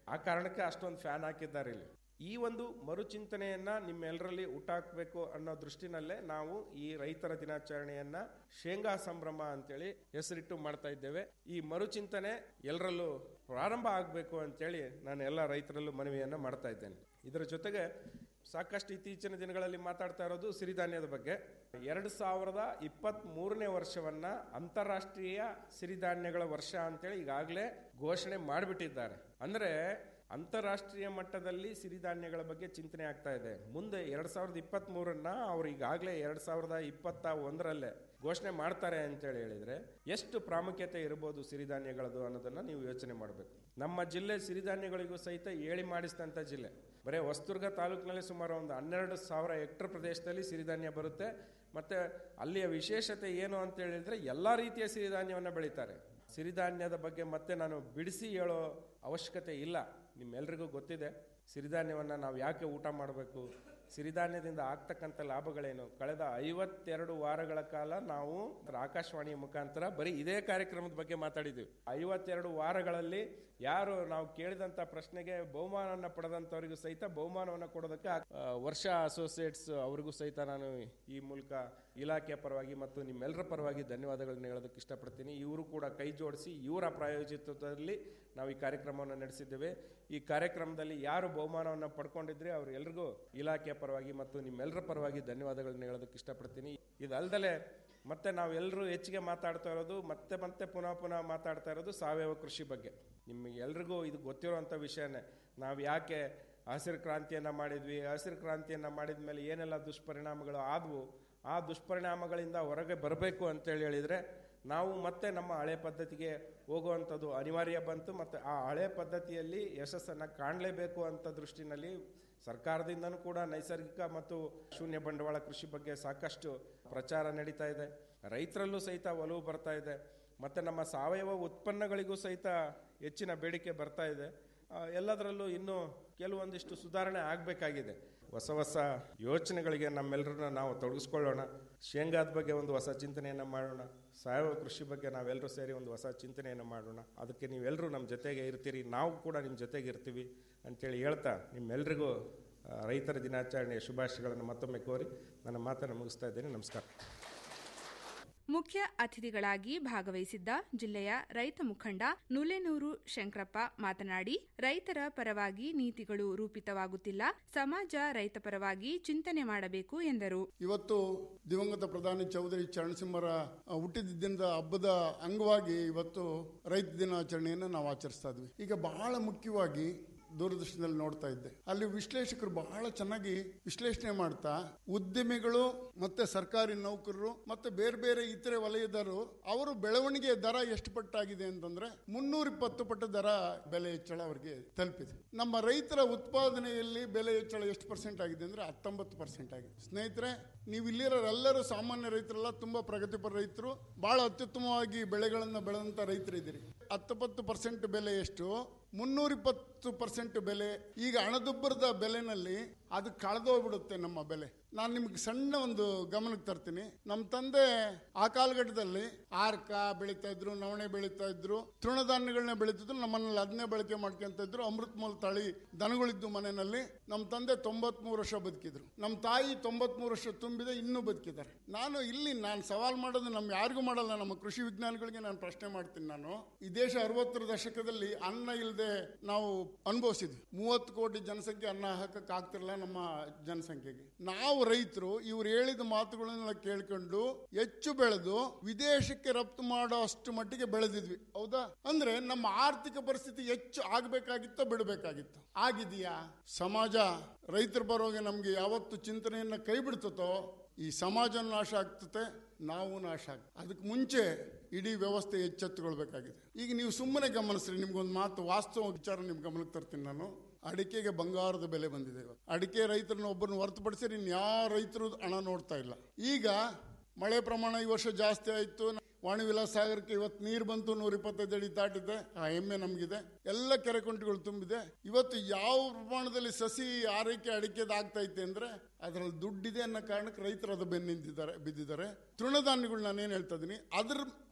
ಆ ಕಾರಣಕ್ಕೆ ಅಷ್ಟೊಂದು ಫ್ಯಾನ್ ಹಾಕಿದ್ದಾರೆ ಇಲ್ಲಿ ಈ ಒಂದು ಮರುಚಿಂತನೆಯನ್ನ ನಿಮ್ಮೆಲ್ಲರಲ್ಲಿ ಹುಟ್ಟಾಕ್ಬೇಕು ಅನ್ನೋ ದೃಷ್ಟಿನಲ್ಲೇ ನಾವು ಈ ರೈತರ ದಿನಾಚರಣೆಯನ್ನ ಶೇಂಗಾ ಸಂಭ್ರಮ ಅಂತೇಳಿ ಹೆಸರಿಟ್ಟು ಮಾಡ್ತಾ ಇದ್ದೇವೆ ಈ ಮರುಚಿಂತನೆ ಎಲ್ಲರಲ್ಲೂ ಪ್ರಾರಂಭ ಆಗಬೇಕು ಅಂತೇಳಿ ನಾನು ಎಲ್ಲ ರೈತರಲ್ಲೂ ಮನವಿಯನ್ನ ಮಾಡ್ತಾ ಇದ್ದೇನೆ ಇದರ ಜೊತೆಗೆ ಸಾಕಷ್ಟು ಇತ್ತೀಚಿನ ದಿನಗಳಲ್ಲಿ ಮಾತಾಡ್ತಾ ಇರೋದು ಸಿರಿಧಾನ್ಯದ ಬಗ್ಗೆ ಎರಡು ಸಾವಿರದ ಇಪ್ಪತ್ತ್ ಮೂರನೇ ವರ್ಷವನ್ನ ಅಂತಾರಾಷ್ಟ್ರೀಯ ಸಿರಿಧಾನ್ಯಗಳ ವರ್ಷ ಅಂತೇಳಿ ಈಗಾಗಲೇ ಘೋಷಣೆ ಮಾಡಿಬಿಟ್ಟಿದ್ದಾರೆ ಅಂದ್ರೆ ಅಂತಾರಾಷ್ಟ್ರೀಯ ಮಟ್ಟದಲ್ಲಿ ಸಿರಿಧಾನ್ಯಗಳ ಬಗ್ಗೆ ಚಿಂತನೆ ಆಗ್ತಾ ಇದೆ ಮುಂದೆ ಎರಡ್ ಸಾವಿರದ ಇಪ್ಪತ್ತ್ ಮೂರನ್ನ ಅವ್ರು ಈಗಾಗಲೇ ಎರಡ್ ಸಾವಿರದ ಇಪ್ಪತ್ತ ಒಂದರಲ್ಲೇ ಘೋಷಣೆ ಮಾಡ್ತಾರೆ ಅಂತೇಳಿ ಹೇಳಿದ್ರೆ ಎಷ್ಟು ಪ್ರಾಮುಖ್ಯತೆ ಇರಬಹುದು ಸಿರಿಧಾನ್ಯಗಳದು ಅನ್ನೋದನ್ನ ನೀವು ಯೋಚನೆ ಮಾಡಬೇಕು ನಮ್ಮ ಜಿಲ್ಲೆ ಸಿರಿಧಾನ್ಯಗಳಿಗೂ ಸಹಿತ ಏಳಿ ಮಾಡಿಸಿದಂಥ ಜಿಲ್ಲೆ ಬರೀ ಹೊಸದುರ್ಗ ತಾಲೂಕಿನಲ್ಲಿ ಸುಮಾರು ಒಂದು ಹನ್ನೆರಡು ಸಾವಿರ ಹೆಕ್ಟರ್ ಪ್ರದೇಶದಲ್ಲಿ ಸಿರಿಧಾನ್ಯ ಬರುತ್ತೆ ಮತ್ತೆ ಅಲ್ಲಿಯ ವಿಶೇಷತೆ ಏನು ಅಂತ ಹೇಳಿದ್ರೆ ಎಲ್ಲಾ ರೀತಿಯ ಸಿರಿಧಾನ್ಯವನ್ನು ಬೆಳೀತಾರೆ ಸಿರಿಧಾನ್ಯದ ಬಗ್ಗೆ ಮತ್ತೆ ನಾನು ಬಿಡಿಸಿ ಹೇಳೋ ಅವಶ್ಯಕತೆ ಇಲ್ಲ ನಿಮ್ಮೆಲ್ರಿಗೂ ಗೊತ್ತಿದೆ ಸಿರಿಧಾನ್ಯವನ್ನು ನಾವು ಯಾಕೆ ಊಟ ಮಾಡಬೇಕು ಸಿರಿಧಾನ್ಯದಿಂದ ಆಗ್ತಕ್ಕಂಥ ಲಾಭಗಳೇನು ಕಳೆದ ಐವತ್ತೆರಡು ವಾರಗಳ ಕಾಲ ನಾವು ಆಕಾಶವಾಣಿಯ ಮುಖಾಂತರ ಬರೀ ಇದೇ ಕಾರ್ಯಕ್ರಮದ ಬಗ್ಗೆ ಮಾತಾಡಿದ್ವಿ ಐವತ್ತೆರಡು ವಾರಗಳಲ್ಲಿ ಯಾರು ನಾವು ಕೇಳಿದಂತ ಪ್ರಶ್ನೆಗೆ ಬಹುಮಾನವನ್ನು ಪಡೆದಂತವರಿಗೂ ಸಹಿತ ಬಹುಮಾನವನ್ನು ಕೊಡೋದಕ್ಕೆ ಆ, ವರ್ಷ ಅಸೋಸಿಯೇಟ್ಸ್ ಅವರಿಗೂ ಸಹಿತ ನಾನು ಈ ಮೂಲಕ ಇಲಾಖೆಯ ಪರವಾಗಿ ಮತ್ತು ನಿಮ್ಮೆಲ್ಲರ ಪರವಾಗಿ ಧನ್ಯವಾದಗಳನ್ನ ಹೇಳೋದಕ್ಕೆ ಇಷ್ಟಪಡ್ತೀನಿ ಇವರು ಕೂಡ ಕೈ ಜೋಡಿಸಿ ಇವರ ಪ್ರಾಯೋಜಿತದಲ್ಲಿ ನಾವು ಈ ಕಾರ್ಯಕ್ರಮವನ್ನು ನಡೆಸಿದ್ದೇವೆ ಈ ಕಾರ್ಯಕ್ರಮದಲ್ಲಿ ಯಾರು ಬಹುಮಾನವನ್ನು ಪಡ್ಕೊಂಡಿದ್ರೆ ಅವ್ರೆಲ್ರಿಗೂ ಇಲಾಖೆಯ ಪರವಾಗಿ ಮತ್ತು ನಿಮ್ಮೆಲ್ಲರ ಪರವಾಗಿ ಧನ್ಯವಾದಗಳನ್ನ ಹೇಳೋದಕ್ಕೆ ಇಷ್ಟಪಡ್ತೀನಿ ಇದಲ್ದಲೆ ಮತ್ತೆ ನಾವೆಲ್ಲರೂ ಹೆಚ್ಚಿಗೆ ಮಾತಾಡ್ತಾ ಇರೋದು ಮತ್ತೆ ಮತ್ತೆ ಪುನಃ ಪುನಃ ಮಾತಾಡ್ತಾ ಇರೋದು ಸಾವಯವ ಕೃಷಿ ಬಗ್ಗೆ ನಿಮಗೆ ಎಲ್ರಿಗೂ ಇದು ಗೊತ್ತಿರುವಂಥ ವಿಷಯನೇ ನಾವು ಯಾಕೆ ಹಸಿರು ಕ್ರಾಂತಿಯನ್ನು ಮಾಡಿದ್ವಿ ಹಸಿರು ಕ್ರಾಂತಿಯನ್ನು ಮಾಡಿದ ಮೇಲೆ ಏನೆಲ್ಲ ದುಷ್ಪರಿಣಾಮಗಳು ಆದವು ಆ ದುಷ್ಪರಿಣಾಮಗಳಿಂದ ಹೊರಗೆ ಬರಬೇಕು ಅಂತೇಳಿ ಹೇಳಿದರೆ ನಾವು ಮತ್ತೆ ನಮ್ಮ ಹಳೆ ಪದ್ಧತಿಗೆ ಹೋಗುವಂಥದ್ದು ಅನಿವಾರ್ಯ ಬಂತು ಮತ್ತು ಆ ಹಳೆ ಪದ್ಧತಿಯಲ್ಲಿ ಯಶಸ್ಸನ್ನು ಕಾಣಲೇಬೇಕು ಅಂತ ದೃಷ್ಟಿನಲ್ಲಿ ಸರ್ಕಾರದಿಂದನೂ ಕೂಡ ನೈಸರ್ಗಿಕ ಮತ್ತು ಶೂನ್ಯ ಬಂಡವಾಳ ಕೃಷಿ ಬಗ್ಗೆ ಸಾಕಷ್ಟು ಪ್ರಚಾರ ನಡೀತಾ ಇದೆ ರೈತರಲ್ಲೂ ಸಹಿತ ಒಲವು ಬರ್ತಾ ಇದೆ ಮತ್ತು ನಮ್ಮ ಸಾವಯವ ಉತ್ಪನ್ನಗಳಿಗೂ ಸಹಿತ ಹೆಚ್ಚಿನ ಬೇಡಿಕೆ ಬರ್ತಾ ಇದೆ ಆ, ಎಲ್ಲದರಲ್ಲೂ ಇನ್ನೂ ಕೆಲವೊಂದಿಷ್ಟು ಸುಧಾರಣೆ ಆಗಬೇಕಾಗಿದೆ ಹೊಸ ಹೊಸ ಯೋಚನೆಗಳಿಗೆ ನಮ್ಮೆಲ್ಲರನ್ನ ನಾವು ತೊಡಗಿಸ್ಕೊಳ್ಳೋಣ ಶೇಂಗಾದ ಬಗ್ಗೆ ಒಂದು ಹೊಸ ಚಿಂತನೆಯನ್ನು ಮಾಡೋಣ ಸಾವಯವ ಕೃಷಿ ಬಗ್ಗೆ ನಾವೆಲ್ಲರೂ ಸೇರಿ ಒಂದು ಹೊಸ ಚಿಂತನೆಯನ್ನು ಮಾಡೋಣ ಅದಕ್ಕೆ ನೀವೆಲ್ಲರೂ ನಮ್ಮ ಜೊತೆಗೆ ಇರ್ತೀರಿ ನಾವು ಕೂಡ ನಿಮ್ಮ ಜೊತೆಗೆ ಇರ್ತೀವಿ ಅಂತೇಳಿ ಹೇಳ್ತಾ ನಿಮ್ಮೆಲ್ರಿಗೂ ಆ, ರೈತರ ದಿನಾಚರಣೆಯ ಶುಭಾಶಯಗಳನ್ನು ಮತ್ತೊಮ್ಮೆ ಕೋರಿ ನನ್ನ ಮಾತನ್ನು ಮುಗಿಸ್ತಾ ಇದ್ದೇನೆ ನಮಸ್ಕಾರ ಮುಖ್ಯ ಅತಿಥಿಗಳಾಗಿ ಭಾಗವಹಿಸಿದ್ದ ಜಿಲ್ಲೆಯ ರೈತ ಮುಖಂಡ ನುಲೆನೂರು ಶಂಕರಪ್ಪ ಮಾತನಾಡಿ ರೈತರ ಪರವಾಗಿ ನೀತಿಗಳು ರೂಪಿತವಾಗುತ್ತಿಲ್ಲ ಸಮಾಜ ರೈತ ಪರವಾಗಿ ಚಿಂತನೆ ಮಾಡಬೇಕು ಎಂದರು ಇವತ್ತು ದಿವಂಗತ ಪ್ರಧಾನಿ ಚೌಧರಿ ಚರಣಸಿಂಹರ ಆ, ಹುಟ್ಟಿದ ದಿನದ ಹಬ್ಬದ ಅಂಗವಾಗಿ ಇವತ್ತು ರೈತ ದಿನಾಚರಣೆಯನ್ನು ನಾವು ಆಚರಿಸ್ತಾ ಇದ್ವಿ ಈಗ ಬಹಳ ಮುಖ್ಯವಾಗಿ ದೂರದರ್ಶನದಲ್ಲಿ ನೋಡ್ತಾ ಇದ್ದೆ ಅಲ್ಲಿ ವಿಶ್ಲೇಷಕರು ಬಹಳ ಚೆನ್ನಾಗಿ ವಿಶ್ಲೇಷಣೆ ಮಾಡ್ತಾ ಉದ್ಯಮಿಗಳು ಮತ್ತೆ ಸರ್ಕಾರಿ ನೌಕರರು ಮತ್ತೆ ಬೇರೆ ಬೇರೆ ಇತರೆ ವಲಯದವರು ಅವರು ಬೆಳವಣಿಗೆ ದರ ಎಷ್ಟು ಪಟ್ಟಾಗಿದೆ ಅಂತಂದ್ರೆ ಮುನ್ನೂರ ಇಪ್ಪತ್ತು ಪಟ್ಟು ದರ ಬೆಲೆ ಹೆಚ್ಚಳ ಅವರಿಗೆ ತಲುಪಿದೆ ನಮ್ಮ ರೈತರ ಉತ್ಪಾದನೆಯಲ್ಲಿ ಬೆಲೆ ಹೆಚ್ಚಳ ಎಷ್ಟು ಪರ್ಸೆಂಟ್ ಆಗಿದೆ ಅಂದ್ರೆ ಹತ್ತೊಂಬತ್ತು ಪರ್ಸೆಂಟ್ ಆಗಿದೆ ಸ್ನೇಹಿತರೆ ನೀವು ಇಲ್ಲಿರೋರೆಲ್ಲರೂ ಸಾಮಾನ್ಯ ರೈತರೆಲ್ಲ ತುಂಬಾ ಪ್ರಗತಿಪರ ರೈತರು ಬಹಳ ಅತ್ಯುತ್ತಮವಾಗಿ ಬೆಳೆಗಳನ್ನು ಬೆಳೆದಂತ ರೈತರು ಇದ್ದೀರಿ ಹತ್ತೊಂಬತ್ತು ಪರ್ಸೆಂಟ್ ಬೆಲೆ ಎಷ್ಟು ಮುನ್ನೂರ ಇಪ್ಪತ್ತು ಪರ್ಸೆಂಟ್ ಬೆಲೆ ಈಗ ಹಣದುಬ್ಬರದ ಬೆಲೆನಲ್ಲಿ ಅದು ಕಳೆದೋಗ್ಬಿಡುತ್ತೆ ನಮ್ಮ ಬೆಲೆ ನಾನು ನಿಮ್ಗೆ ಸಣ್ಣ ಒಂದು ಗಮನಕ್ಕೆ ತರ್ತೀನಿ ನಮ್ಮ ತಂದೆ ಆ ಕಾಲಘಟ್ಟದಲ್ಲಿ ಆರ್ಕ ಬೆಳೀತಾ ಇದ್ರು ನವಣೆ ಬೆಳೀತಾ ಇದ್ರು ತೃಣಧಾನ್ಯಗಳನ್ನ ಬೆಳೀತಿದ್ರು ನಮ್ಮನೇಲಿ ಅದನ್ನೇ ಬಳಕೆ ಮಾಡ್ಕೊಂತ ಇದ್ರು ಅಮೃತ್ ಮೂಲ ತಳಿ ದನಗಳಿದ್ದು ಮನೆಯಲ್ಲಿ ನಮ್ಮ ತಂದೆ ತೊಂಬತ್ಮೂರು ವರ್ಷ ಬದುಕಿದ್ರು ನಮ್ಮ ತಾಯಿ ತೊಂಬತ್ಮೂರು ವರ್ಷ ತುಂಬಿದೆ ಇನ್ನೂ ಬದುಕಿದ್ದಾರೆ ನಾನು ಇಲ್ಲಿ ನಾನು ಸವಾಲ್ ಮಾಡೋದು ನಮ್ಮ ಯಾರಿಗೂ ಮಾಡಲ್ಲ ನಮ್ಮ ಕೃಷಿ ವಿಜ್ಞಾನಿಗಳಿಗೆ ನಾನು ಪ್ರಶ್ನೆ ಮಾಡ್ತೀನಿ ನಾನು ಈ ದೇಶ ಅರವತ್ತರ ದಶಕದಲ್ಲಿ ಅನ್ನ ಇಲ್ಲದೆ ನಾವು ಅನುಭವಿಸಿದ್ವಿ ಮೂವತ್ತು ಕೋಟಿ ಜನಸಂಖ್ಯೆ ಅನ್ನ ಹಾಕಕ್ ಆಗ್ತಿರಲ್ಲ ನಮ್ಮ ಜನಸಂಖ್ಯೆಗೆ ನಾವು ರೈತರು ಇವ್ರು ಹೇಳಿದ ಮಾತುಗಳನ್ನೆಲ್ಲ ಕೇಳ್ಕೊಂಡು ಹೆಚ್ಚು ಬೆಳೆದು ವಿದೇಶಕ್ಕೆ ರಫ್ತು ಮಾಡೋ ಅಷ್ಟು ಮಟ್ಟಿಗೆ ಬೆಳೆದಿದ್ವಿ ಹೌದಾ ಅಂದ್ರೆ ನಮ್ಮ ಆರ್ಥಿಕ ಪರಿಸ್ಥಿತಿ ಹೆಚ್ಚು ಆಗ್ಬೇಕಾಗಿತ್ತೋ ಬಿಡಬೇಕಾಗಿತ್ತು ಆಗಿದೆಯಾ ಸಮಾಜ ರೈತರ ಬರೋಗೆ ನಮ್ಗೆ ಯಾವತ್ತು ಚಿಂತನೆಯನ್ನ ಕೈ ಬಿಡ್ತತೋ ಈ ಸಮಾಜ ನಾಶ ಆಗ್ತತೆ ನಾವು ನಾಶ ಆಗ ಅದಕ್ಕೆ ಮುಂಚೆ ಇಡೀ ವ್ಯವಸ್ಥೆ ಎಚ್ಚೆತ್ತುಕೊಳ್ಬೇಕಾಗಿದೆ ಈಗ ನೀವು ಸುಮ್ಮನೆ ಗಮನಿಸ್ರಿ ನಿಮ್ಗೊಂದು ಮಾತು ವಾಸ್ತವ ವಿಚಾರ ನಿಮ್ ಗಮನಕ್ಕೆ ತರ್ತೀನಿ ನಾನು ಅಡಿಕೆಗೆ ಬಂಗಾರದ ಬೆಲೆ ಬಂದಿದೆ ಇವತ್ತು ಅಡಿಕೆ ರೈತರನ್ನ ಒಬ್ಬರನ್ನ ಹೊರತುಪಡಿಸಿ ಇನ್ಯಾವ ರೈತರು ಹಣ ನೋಡ್ತಾ ಇಲ್ಲ ಈಗ ಮಳೆ ಪ್ರಮಾಣ ಈ ವರ್ಷ ಜಾಸ್ತಿ ಆಯ್ತು ವಾಣಿ ವಿಲಾಸ ಸಾಗರಕ್ಕೆ ಇವತ್ತು ನೀರು ಬಂತು ನೂರ ಇಪ್ಪತ್ತೈದು ಅಡಿ ದಾಟಿದೆ ಆ ಹೆಮ್ಮೆ ನಮಗಿದೆ ಎಲ್ಲ ಕೆರೆ ಕುಂಟೆಗಳು ತುಂಬಿದೆ ಇವತ್ತು ಯಾವ ಪ್ರಮಾಣದಲ್ಲಿ ಸಸಿ ಆರೈಕೆ ಅಡಿಕೆದು ಆಗ್ತಾ ಐತೆ ಅಂದ್ರೆ ಅದರಲ್ಲಿ ದುಡ್ಡಿದೆ ಅನ್ನೋ ಕಾರಣಕ್ಕೆ ರೈತರು ಅದು ಬೆನ್ನು ನಿಂತಿದ್ದಾರೆ ಬಿದ್ದಿದ್ದಾರೆ ತೃಣಧಾನ್ಯಗಳು ನಾನೇನು ಹೇಳ್ತಾ ಇದೀನಿ ಅದ್ರ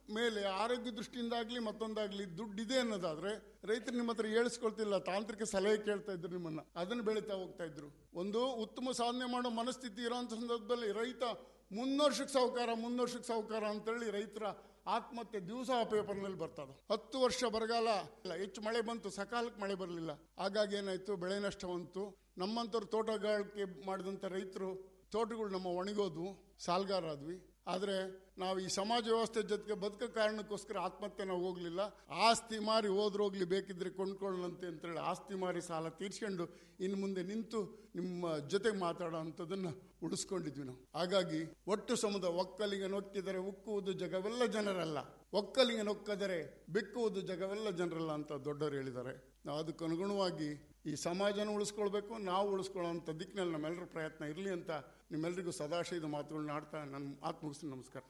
ಮೇಲೆ ಆರೋಗ್ಯ ದೃಷ್ಟಿಯಿಂದಾಗ್ಲಿ ಮತ್ತೊಂದಾಗ್ಲಿ ದುಡ್ಡಿದೆ ಅನ್ನೋದಾದ್ರೆ ರೈತರು ನಿಮ್ಮ ಹತ್ರ ಹೇಳಿಸ್ಕೊಳ್ತಿಲ್ಲ ತಾಂತ್ರಿಕ ಸಲಹೆ ಕೇಳ್ತಾ ಇದ್ರು ನಿಮ್ಮನ್ನ ಅದನ್ನು ಬೆಳೀತಾ ಹೋಗ್ತಾ ಇದ್ರು ಒಂದು ಉತ್ತಮ ಸಾಧನೆ ಮಾಡೋ ಮನಸ್ಥಿತಿ ಇರೋಂಥ ಸಂದರ್ಭದಲ್ಲಿ ರೈತ ಮುನ್ನೋರ್ಷಕ್ಕೆ ಸಾಹುಕಾರ ಮುನ್ನೋರ್ಷಕ್ಕೆ ಸಾಹುಕಾರ ಅಂತೇಳಿ ರೈತರ ಆತ್ಮಹತ್ಯೆ ದಿವಸ ಆ ಪೇಪರ್ನಲ್ಲಿ ಬರ್ತದ ಹತ್ತು ವರ್ಷ ಬರಗಾಲ ಇಲ್ಲ ಹೆಚ್ಚು ಮಳೆ ಬಂತು ಸಕಾಲಕ್ಕೆ ಮಳೆ ಬರಲಿಲ್ಲ ಹಾಗಾಗಿ ಏನಾಯ್ತು ಬೆಳೆ ನಷ್ಟ ಬಂತು ನಮ್ಮಂಥವ್ರು ತೋಟಗಾರಿಕೆ ಮಾಡಿದಂಥ ರೈತರು ತೋಟಗಳು ನಮ್ಮ ಒಣಗೋದು ಸಾಲ್ಗಾರ ಆದ್ವಿ ಆದರೆ ನಾವು ಈ ಸಮಾಜ ವ್ಯವಸ್ಥೆ ಜೊತೆಗೆ ಬದುಕೋ ಕಾರಣಕ್ಕೋಸ್ಕರ ಆತ್ಮಹತ್ಯೆ ನಾವು ಹೋಗ್ಲಿಲ್ಲ ಆಸ್ತಿ ಮಾರಿ ಹೋದ್ರೋಗ್ಲಿ ಬೇಕಿದ್ರೆ ಕೊಂಡ್ಕೊಳ್ಳಂತೆ ಅಂತೇಳಿ ಆಸ್ತಿ ಮಾರಿ ಸಾಲ ತೀರ್ಸ್ಕೊಂಡು ಇನ್ನು ಮುಂದೆ ನಿಂತು ನಿಮ್ಮ ಜೊತೆಗೆ ಮಾತಾಡೋ ಅಂಥದ್ದನ್ನು ಉಳಿಸ್ಕೊಂಡಿದ್ವಿ ನಾವು ಹಾಗಾಗಿ ಒಟ್ಟು ಸಮುದ ಒಕ್ಕಲಿಗೆ ನೊಕ್ಕಿದರೆ ಉಕ್ಕುವುದು ಜಗವೆಲ್ಲ ಜನರಲ್ಲ ಒಕ್ಕಲಿಗೆ ನೊಕ್ಕದರೆ ಬೆಕ್ಕುವುದು ಜಗವೆಲ್ಲ ಜನರಲ್ಲ ಅಂತ ದೊಡ್ಡವರು ಹೇಳಿದ್ದಾರೆ ನಾವು ಅದಕ್ಕೆ ಅನುಗುಣವಾಗಿ ಈ ಸಮಾಜನ ಉಳಿಸ್ಕೊಳ್ಬೇಕು ನಾವು ಉಳಿಸ್ಕೊಳ್ಳೋಂಥ ದಿಕ್ಕಿನಲ್ಲಿ ನಮ್ಮೆಲ್ಲರ ಪ್ರಯತ್ನ ಇರಲಿ ಅಂತ ನಿಮ್ಮೆಲ್ಲರಿಗೂ ಸದಾಶಯದ ಮಾತುಗಳನ್ನ ಆಡ್ತಾ ನಾನು ಮಾತು ಮುಗಿಸ್ತೀನಿ ನಮಸ್ಕಾರ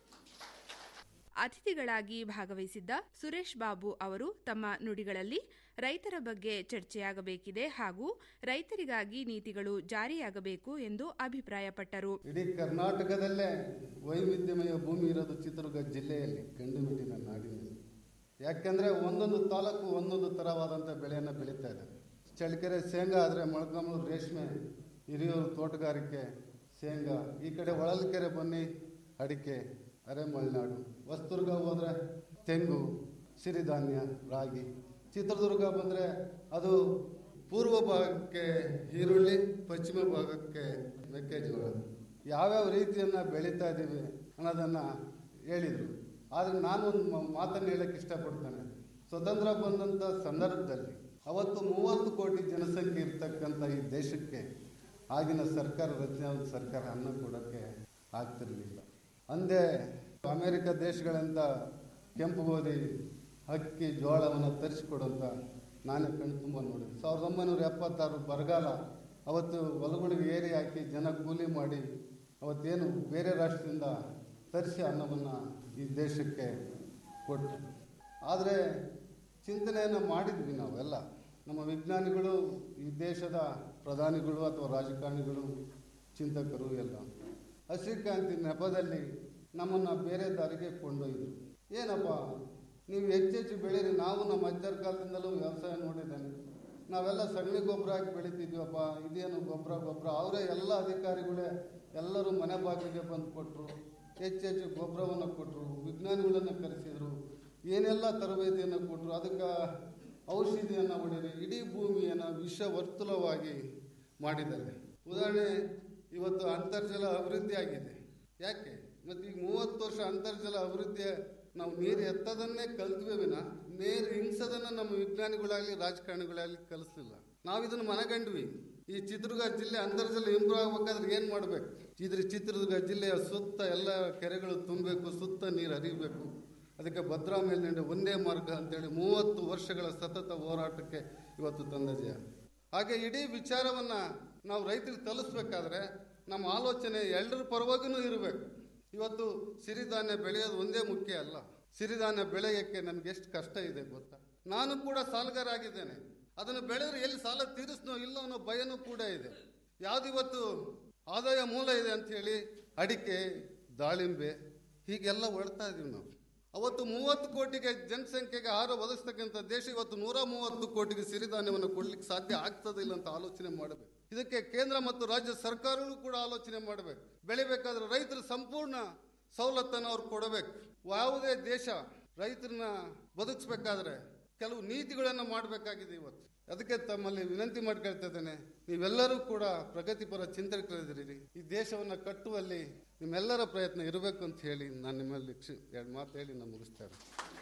ಅತಿಥಿಗಳಾಗಿ ಭಾಗವಹಿಸಿದ್ದ ಸುರೇಶ್ ಬಾಬು ಅವರು ತಮ್ಮ ನುಡಿಗಳಲ್ಲಿ ರೈತರ ಬಗ್ಗೆ ಚರ್ಚೆಯಾಗಬೇಕಿದೆ ಹಾಗೂ ರೈತರಿಗಾಗಿ ನೀತಿಗಳು ಜಾರಿಯಾಗಬೇಕು ಎಂದು ಅಭಿಪ್ರಾಯಪಟ್ಟರು ಇಡೀ ಕರ್ನಾಟಕದಲ್ಲೇ ವೈವಿಧ್ಯಮಯ ಭೂಮಿ ಇರೋದು ಚಿತ್ರದುರ್ಗ ಜಿಲ್ಲೆಯಲ್ಲಿ ಗಂಡುಮೆಟ್ಟಿನ ನಾಡಿನಲ್ಲಿ ಯಾಕೆಂದ್ರೆ ಒಂದೊಂದು ತಾಲೂಕು ಒಂದೊಂದು ಥರವಾದಂಥ ಬೆಳೆಯನ್ನು ಬೆಳೀತಾ ಇದೆ ಚಳ್ಳಕೆರೆ ಶೇಂಗಾ ಆದರೆ ಮೊಳಕಾಮೂರು ರೇಷ್ಮೆ ಹಿರಿಯೂರು ತೋಟಗಾರಿಕೆ ಶೇಂಗಾ ಈ ಕಡೆ ಹೊಳಲ್ಕೆರೆ ಬನ್ನಿ ಅಡಿಕೆ ಅರೆ ಮಲೆನಾಡು ಹೊಸದುರ್ಗ ಹೋದ್ರೆ ತೆಂಗು ಸಿರಿಧಾನ್ಯ ರಾಗಿ ಚಿತ್ರದುರ್ಗ ಬಂದರೆ ಅದು ಪೂರ್ವ ಭಾಗಕ್ಕೆ ಈರುಳ್ಳಿ ಪಶ್ಚಿಮ ಭಾಗಕ್ಕೆ ಮೆಕ್ಕೆಜೋಳ ಯಾವ್ಯಾವ ರೀತಿಯನ್ನು ಬೆಳೀತಾ ಇದ್ದೀವಿ ಅನ್ನೋದನ್ನು ಹೇಳಿದರು ಆದರೆ ನಾನು ಒಂದು ಮ- ಮಾತನ್ನು ಹೇಳಕ್ಕೆ ಇಷ್ಟಪಡ್ತೇನೆ ಸ್ವತಂತ್ರ ಬಂದಂಥ ಸಂದರ್ಭದಲ್ಲಿ ಅವತ್ತು ಮೂವತ್ತು ಕೋಟಿ ಜನಸಂಖ್ಯೆ ಇರ್ತಕ್ಕಂಥ ಈ ದೇಶಕ್ಕೆ ಆಗಿನ ಸರ್ಕಾರ ರಚನೆ ಆದ ಸರ್ಕಾರ ಅನ್ನ ಕೊಡೋಕ್ಕೆ ಆಗ್ತಿರಲಿಲ್ಲ ಅಂದೇ ಅಮೆರಿಕ ದೇಶಗಳಂತ ಕೆಂಪು ಗೋಧಿ ಅಕ್ಕಿ ಜೋಳವನ್ನು ತರಿಸಿಕೊಡುವಂಥ ನಾನೇ ಕಣ್ಣು ತುಂಬ ನೋಡಿದೆ ಸಾವಿರದ ಒಂಬೈನೂರ ಎಪ್ಪತ್ತಾರು ಬರಗಾಲ ಅವತ್ತು ಹೊಲಗಳಿಗೆ ಏರಿ ಹಾಕಿ ಜನ ಕೂಲಿ ಮಾಡಿ ಅವತ್ತೇನು ಬೇರೆ ರಾಷ್ಟ್ರದಿಂದ ತರಿಸಿ ಅನ್ನವನ್ನು ಈ ದೇಶಕ್ಕೆ ಕೊಟ್ಟರು ಆದರೆ ಚಿಂತನೆಯನ್ನು ಮಾಡಿದ್ವಿ ನಾವೆಲ್ಲ ನಮ್ಮ ವಿಜ್ಞಾನಿಗಳು ಈ ದೇಶದ ಪ್ರಧಾನಿಗಳು ಅಥವಾ ರಾಜಕಾರಣಿಗಳು ಚಿಂತಕರು ಎಲ್ಲ ಹಸಿಕ್ರಾಂತಿ ನೆಪದಲ್ಲಿ ನಮ್ಮನ್ನು ಬೇರೆ ದಾರಿಗೆ ಕೊಂಡೊಯ್ದರು ಏನಪ್ಪ ನೀವು ಹೆಚ್ಚೆಚ್ಚು ಬೆಳೀರಿ ನಾವು ನಮ್ಮ ಅಜ್ಜರ ಕಾಲದಿಂದಲೂ ವ್ಯವಸಾಯ ನೋಡಿದ್ದೇನೆ ನಾವೆಲ್ಲ ಸಗಣಿ ಗೊಬ್ಬರ ಹಾಕಿ ಬೆಳಿತಿದ್ವಪ್ಪ ಇದೇನು ಗೊಬ್ಬರ ಗೊಬ್ಬರ ಅವರೇ ಎಲ್ಲ ಅಧಿಕಾರಿಗಳೇ ಎಲ್ಲರೂ ಮನೆ ಬಾಗಿಲಿಗೆ ಬಂದು ಕೊಟ್ಟರು ಹೆಚ್ಚೆಚ್ಚು ಗೊಬ್ಬರವನ್ನು ಕೊಟ್ಟರು ವಿಜ್ಞಾನಿಗಳನ್ನು ಕರೆಸಿದರು ಏನೆಲ್ಲ ತರಬೇತಿಯನ್ನು ಕೊಟ್ಟರು ಅದಕ್ಕೆ ಔಷಧಿಯನ್ನು ಹೊಡೆದು ಇಡೀ ಭೂಮಿಯನ್ನು ವಿಷವರ್ತುಲವಾಗಿ ಮಾಡಿದ್ದಾರೆ ಉದಾಹರಣೆ ಇವತ್ತು ಅಂತರ್ಜಲ ಅಭಿವೃದ್ಧಿ ಆಗಿದೆ ಯಾಕೆ ಮತ್ತು ಈಗ ಮೂವತ್ತು ವರ್ಷ ಅಂತರ್ಜಲ ಅಭಿವೃದ್ಧಿ ನಾವು ನೀರು ಎತ್ತದನ್ನೇ ಕಲ್ತ್ವೇ ವಿನ ನೀರು ಹಿಂಸದನ್ನ ನಮ್ಮ ವಿಜ್ಞಾನಿಗಳಾಗಲಿ ರಾಜಕಾರಣಿಗಳಾಗಲಿ ಕಲಿಸ್ಲಿಲ್ಲ ನಾವು ಇದನ್ನು ಮನಗಂಡ್ವಿ ಈ ಚಿತ್ರದುರ್ಗ ಜಿಲ್ಲೆ ಅಂತರ್ಜಲ ಇಂಪ್ರೂವ್ ಆಗ್ಬೇಕಾದ್ರೆ ಏನು ಮಾಡಬೇಕು ಇದ್ರ ಚಿತ್ರದುರ್ಗ ಜಿಲ್ಲೆಯ ಸುತ್ತ ಎಲ್ಲ ಕೆರೆಗಳು ತುಂಬಬೇಕು ಸುತ್ತ ನೀರು ಹರಿಬೇಕು ಅದಕ್ಕೆ ಭದ್ರಾ ಮೇಲ್ದಂಡೆ ಒಂದೇ ಮಾರ್ಗ ಅಂತೇಳಿ ಮೂವತ್ತು ವರ್ಷಗಳ ಸತತ ಹೋರಾಟಕ್ಕೆ ಇವತ್ತು ತಂದ ಜಯ ಹಾಗೆ ಇಡೀ ವಿಚಾರವನ್ನ ನಾವು ರೈತರಿಗೆ ತಲುಪಿಸ್ಬೇಕಾದ್ರೆ ನಮ್ಮ ಆಲೋಚನೆ ಎಲ್ಲರ ಪರವಾಗಿನೂ ಇರಬೇಕು ಇವತ್ತು ಸಿರಿಧಾನ್ಯ ಬೆಳೆಯೋದು ಒಂದೇ ಮುಖ್ಯ ಅಲ್ಲ ಸಿರಿಧಾನ್ಯ ಬೆಳೆಯೋಕ್ಕೆ ನಮ್ಗೆ ಎಷ್ಟು ಕಷ್ಟ ಇದೆ ಗೊತ್ತಾ ನಾನು ಕೂಡ ಸಾಲಗಾರ ಆಗಿದ್ದೇನೆ ಅದನ್ನು ಬೆಳೆದ್ರೆ ಎಲ್ಲಿ ಸಾಲ ತೀರಿಸ್ನೋ ಇಲ್ಲ ಅನ್ನೋ ಭಯನೂ ಕೂಡ ಇದೆ ಯಾವ್ದಿವತ್ತು ಆದಾಯ ಮೂಲ ಇದೆ ಅಂತ ಹೇಳಿ ಅಡಿಕೆ ದಾಳಿಂಬೆ ಹೀಗೆಲ್ಲ ಹೊಡ್ತಾ ಇದೀವಿ ನಾವು ಅವತ್ತು ಮೂವತ್ತು ಕೋಟಿಗೆ ಜನಸಂಖ್ಯೆಗೆ ಆಹಾರ ಒದಗಿಸ್ತಕ್ಕಂಥ ದೇಶ ಇವತ್ತು ನೂರ ಮೂವತ್ತು ಕೋಟಿಗೆ ಸಿರಿಧಾನ್ಯವನ್ನು ಕೊಡ್ಲಿಕ್ಕೆ ಸಾಧ್ಯ ಆಗ್ತದಿಲ್ಲ ಅಂತ ಆಲೋಚನೆ ಮಾಡಬೇಕು ಇದಕ್ಕೆ ಕೇಂದ್ರ ಮತ್ತು ರಾಜ್ಯ ಸರ್ಕಾರಗಳು ಕೂಡ ಆಲೋಚನೆ ಮಾಡಬೇಕು ಬೆಳಿಬೇಕಾದ್ರೆ ರೈತರ ಸಂಪೂರ್ಣ ಸವಲತ್ತನ್ನು ಅವ್ರು ಕೊಡಬೇಕು ಯಾವುದೇ ದೇಶ ರೈತರನ್ನ ಬದುಕಿಸ್ಬೇಕಾದ್ರೆ ಕೆಲವು ನೀತಿಗಳನ್ನು ಮಾಡಬೇಕಾಗಿದೆ ಇವತ್ತು ಅದಕ್ಕೆ ತಮ್ಮಲ್ಲಿ ವಿನಂತಿ ಮಾಡ್ಕೊಳ್ತಾ ಇದ್ದೇನೆ ನೀವೆಲ್ಲರೂ ಕೂಡ ಪ್ರಗತಿಪರ ಚಿಂತಕರಿದ್ದೀರಿ ಈ ದೇಶವನ್ನು ಕಟ್ಟುವಲ್ಲಿ ನಿಮ್ಮೆಲ್ಲರ ಪ್ರಯತ್ನ ಇರಬೇಕು ಅಂತ ಹೇಳಿ ನಾನು ನಿಮ್ಮಲ್ಲಿ ಕ್ಷ- ಎರಡು ಮಾತು ಹೇಳಿ ನಾನು ಮುಗಿಸ್ತೇನೆ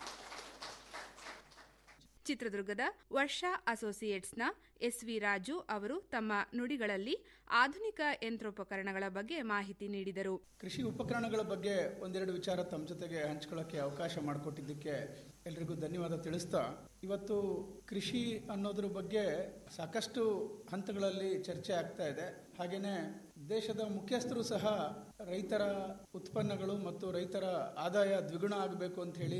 ಚಿತ್ರದುರ್ಗದ ವರ್ಷಾ ಅಸೋಸಿಯೇಟ್ಸ್ನ ಎಸ್ವಿ ರಾಜು ಅವರು ತಮ್ಮ ನುಡಿಗಳಲ್ಲಿ ಆಧುನಿಕ ಯಂತ್ರೋಪಕರಣಗಳ ಬಗ್ಗೆ ಮಾಹಿತಿ ನೀಡಿದರು ಕೃಷಿ ಉಪಕರಣಗಳ ಬಗ್ಗೆ ಒಂದೆರಡು ವಿಚಾರ ತಮ್ಮ ಜೊತೆಗೆ ಹಂಚ್ಕೊಳ್ಳೋಕ್ಕೆ ಅವಕಾಶ ಮಾಡಿಕೊಟ್ಟಿದ್ದಕ್ಕೆ ಎಲ್ರಿಗೂ ಧನ್ಯವಾದ ತಿಳಿಸ್ತಾ ಇವತ್ತು ಕೃಷಿ ಅನ್ನೋದ್ರ ಬಗ್ಗೆ ಸಾಕಷ್ಟು ಹಂತಗಳಲ್ಲಿ ಚರ್ಚೆ ಆಗ್ತಾ ಇದೆ ಹಾಗೇನೆ ದೇಶದ ಮುಖ್ಯಸ್ಥರು ಸಹ ರೈತರ ಉತ್ಪನ್ನಗಳು ಮತ್ತು ರೈತರ ಆದಾಯ ದ್ವಿಗುಣ ಆಗಬೇಕು ಅಂತ ಹೇಳಿ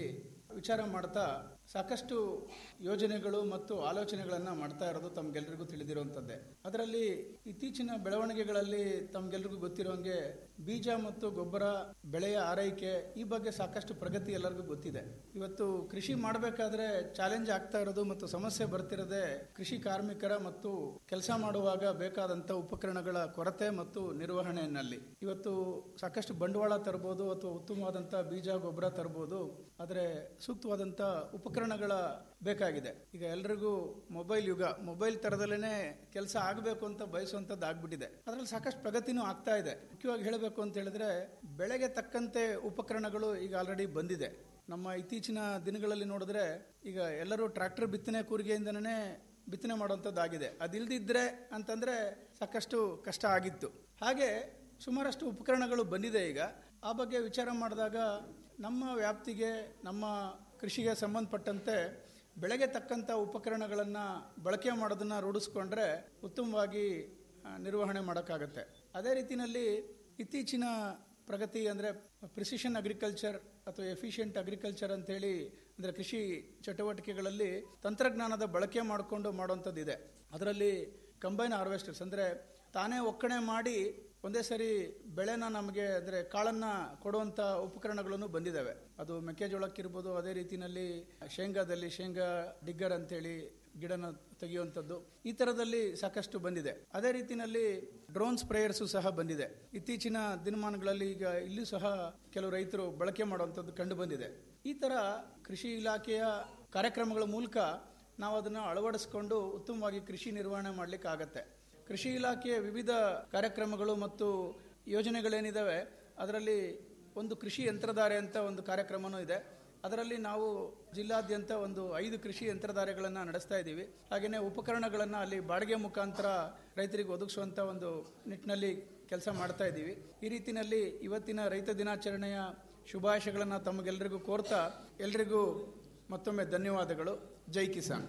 ವಿಚಾರ ಮಾಡ್ತಾ ಸಾಕಷ್ಟು ಯೋಜನೆಗಳು ಮತ್ತು ಆಲೋಚನೆಗಳನ್ನು ಮಾಡ್ತಾ ಇರೋದು ತಮ್ಗೆಲ್ರಿಗೂ ತಿಳಿದಿರುವಂಥದ್ದೇ ಅದರಲ್ಲಿ ಇತ್ತೀಚಿನ ಬೆಳವಣಿಗೆಗಳಲ್ಲಿ ತಮ್ಗೆಲ್ರಿಗೂ ಗೊತ್ತಿರೋಂಗೆ ಬೀಜ ಮತ್ತು ಗೊಬ್ಬರ ಬೆಳೆಯ ಆರೈಕೆ ಈ ಬಗ್ಗೆ ಸಾಕಷ್ಟು ಪ್ರಗತಿ ಎಲ್ಲರಿಗೂ ಗೊತ್ತಿದೆ ಇವತ್ತು ಕೃಷಿ ಮಾಡಬೇಕಾದ್ರೆ ಚಾಲೆಂಜ್ ಆಗ್ತಾ ಇರೋದು ಮತ್ತು ಸಮಸ್ಯೆ ಬರ್ತಿರೋದೇ ಕೃಷಿ ಕಾರ್ಮಿಕರ ಮತ್ತು ಕೆಲಸ ಮಾಡುವಾಗ ಬೇಕಾದಂಥ ಉಪಕರಣಗಳ ಕೊರತೆ ಮತ್ತು ನಿರ್ವಹಣೆಯಲ್ಲಿ ಇವತ್ತು ಸಾಕಷ್ಟು ಬಂಡವಾಳ ತರಬಹುದು ಅಥವಾ ಉತ್ತಮವಾದಂಥ ಬೀಜ ಗೊಬ್ಬರ ತರಬಹುದು ಆದರೆ ಸೂಕ್ತವಾದಂಥ ಉಪಕರಣಗಳ ಬೇಕಾಗಿದೆ ಈಗ ಎಲ್ರಿಗೂ ಮೊಬೈಲ್ ಯುಗ ಮೊಬೈಲ್ ತರದಲ್ಲೇ ಕೆಲಸ ಆಗಬೇಕು ಅಂತ ಬಯಸುವಂಥದ್ದು ಆಗ್ಬಿಟ್ಟಿದೆ ಅದರಲ್ಲಿ ಸಾಕಷ್ಟು ಪ್ರಗತಿನೂ ಆಗ್ತಾ ಇದೆ ಮುಖ್ಯವಾಗಿ ಹೇಳಬೇಕು ಅಂತ ಹೇಳಿದ್ರೆ ಬೆಳೆಗೆ ತಕ್ಕಂತೆ ಉಪಕರಣಗಳು ಈಗ ಆಲ್ರೆಡಿ ಬಂದಿದೆ ನಮ್ಮ ಇತ್ತೀಚಿನ ದಿನಗಳಲ್ಲಿ ನೋಡಿದ್ರೆ ಈಗ ಎಲ್ಲರೂ ಟ್ರ್ಯಾಕ್ಟರ್ ಬಿತ್ತನೆ ಕೂರಿಗೆಯಿಂದನೇ ಬಿತ್ತನೆ ಮಾಡುವಂಥದ್ದಾಗಿದೆ ಅದಿಲ್ದಿದ್ರೆ ಅಂತಂದ್ರೆ ಸಾಕಷ್ಟು ಕಷ್ಟ ಆಗಿತ್ತು ಹಾಗೆ ಸುಮಾರಷ್ಟು ಉಪಕರಣಗಳು ಬಂದಿದೆ ಈಗ ಆ ಬಗ್ಗೆ ವಿಚಾರ ಮಾಡಿದಾಗ ನಮ್ಮ ವ್ಯಾಪ್ತಿಗೆ ನಮ್ಮ ಕೃಷಿಗೆ ಸಂಬಂಧಪಟ್ಟಂತೆ ಬೆಳೆಗೆ ತಕ್ಕಂಥ ಉಪಕರಣಗಳನ್ನು ಬಳಕೆ ಮಾಡೋದನ್ನ ರೂಢಿಸ್ಕೊಂಡ್ರೆ ಉತ್ತಮವಾಗಿ ಆ, ನಿರ್ವಹಣೆ ಮಾಡೋಕ್ಕಾಗತ್ತೆ ಅದೇ ರೀತಿಯಲ್ಲಿ ಇತ್ತೀಚಿನ ಪ್ರಗತಿ ಅಂದರೆ ಪ್ರಿಸಿಷನ್ ಅಗ್ರಿಕಲ್ಚರ್ ಅಥವಾ ಎಫಿಷಿಯಂಟ್ ಅಗ್ರಿಕಲ್ಚರ್ ಅಂತೇಳಿ ಅಂದರೆ ಕೃಷಿ ಚಟುವಟಿಕೆಗಳಲ್ಲಿ ತಂತ್ರಜ್ಞಾನದ ಬಳಕೆ ಮಾಡಿಕೊಂಡು ಮಾಡುವಂಥದ್ದಿದೆ ಅದರಲ್ಲಿ ಕಂಬೈನ್ ಹಾರ್ವೆಸ್ಟರ್ಸ್ ಅಂದರೆ ತಾನೇ ಒಕ್ಕಣೆ ಮಾಡಿ ಒಂದೇ ಸರಿ ಬೆಳೆನ ನಮಗೆ ಅಂದರೆ ಕಾಳನ್ನ ಕೊಡುವಂಥ ಉಪಕರಣಗಳನ್ನು ಬಂದಿದ್ದಾವೆ ಅದು ಮೆಕ್ಕೆಜೋಳಕ್ಕಿರ್ಬೋದು ಅದೇ ರೀತಿಯಲ್ಲಿ ಶೇಂಗಾದಲ್ಲಿ ಶೇಂಗಾ ಡಿಗ್ಗರ್ ಅಂತೇಳಿ ಗಿಡನ ತೆಗೆಯುವಂಥದ್ದು ಈ ಥರದಲ್ಲಿ ಸಾಕಷ್ಟು ಬಂದಿದೆ ಅದೇ ರೀತಿಯಲ್ಲಿ ಡ್ರೋನ್ ಸ್ಪ್ರೇಯರ್ಸು ಸಹ ಬಂದಿದೆ ಇತ್ತೀಚಿನ ದಿನಮಾನಗಳಲ್ಲಿ ಈಗ ಇಲ್ಲೂ ಸಹ ಕೆಲವು ರೈತರು ಬಳಕೆ ಮಾಡುವಂಥದ್ದು ಕಂಡು ಬಂದಿದೆ ಈ ಥರ ಕೃಷಿ ಇಲಾಖೆಯ ಕಾರ್ಯಕ್ರಮಗಳ ಮೂಲಕ ನಾವು ಅದನ್ನು ಅಳವಡಿಸಿಕೊಂಡು ಉತ್ತಮವಾಗಿ ಕೃಷಿ ನಿರ್ವಹಣೆ ಮಾಡಲಿಕ್ಕೆ ಆಗತ್ತೆ ಕೃಷಿ ಇಲಾಖೆಯ ವಿವಿಧ ಕಾರ್ಯಕ್ರಮಗಳು ಮತ್ತು ಯೋಜನೆಗಳೇನಿದ್ದಾವೆ ಅದರಲ್ಲಿ ಒಂದು ಕೃಷಿ ಯಂತ್ರಧಾರೆ ಅಂತ ಒಂದು ಕಾರ್ಯಕ್ರಮನೂ ಇದೆ ಅದರಲ್ಲಿ ನಾವು ಜಿಲ್ಲಾದ್ಯಂತ ಒಂದು ಐದು ಕೃಷಿ ಯಂತ್ರಧಾರೆಗಳನ್ನು ನಡೆಸ್ತಾ ಇದ್ದೀವಿ ಹಾಗೆಯೇ ಉಪಕರಣಗಳನ್ನು ಅಲ್ಲಿ ಬಾಡಿಗೆ ಮುಖಾಂತರ ರೈತರಿಗೆ ಒದಗಿಸುವಂಥ ಒಂದು ನಿಟ್ಟಿನಲ್ಲಿ ಕೆಲಸ ಮಾಡ್ತಾ ಇದ್ದೀವಿ ಈ ರೀತಿಯಲ್ಲಿ ಇವತ್ತಿನ ರೈತ ದಿನಾಚರಣೆಯ ಶುಭಾಶಯಗಳನ್ನು ತಮಗೆಲ್ಲರಿಗೂ ಕೋರ್ತಾ ಎಲ್ರಿಗೂ ಮತ್ತೊಮ್ಮೆ ಧನ್ಯವಾದಗಳು ಜೈ ಕಿಸಾನ್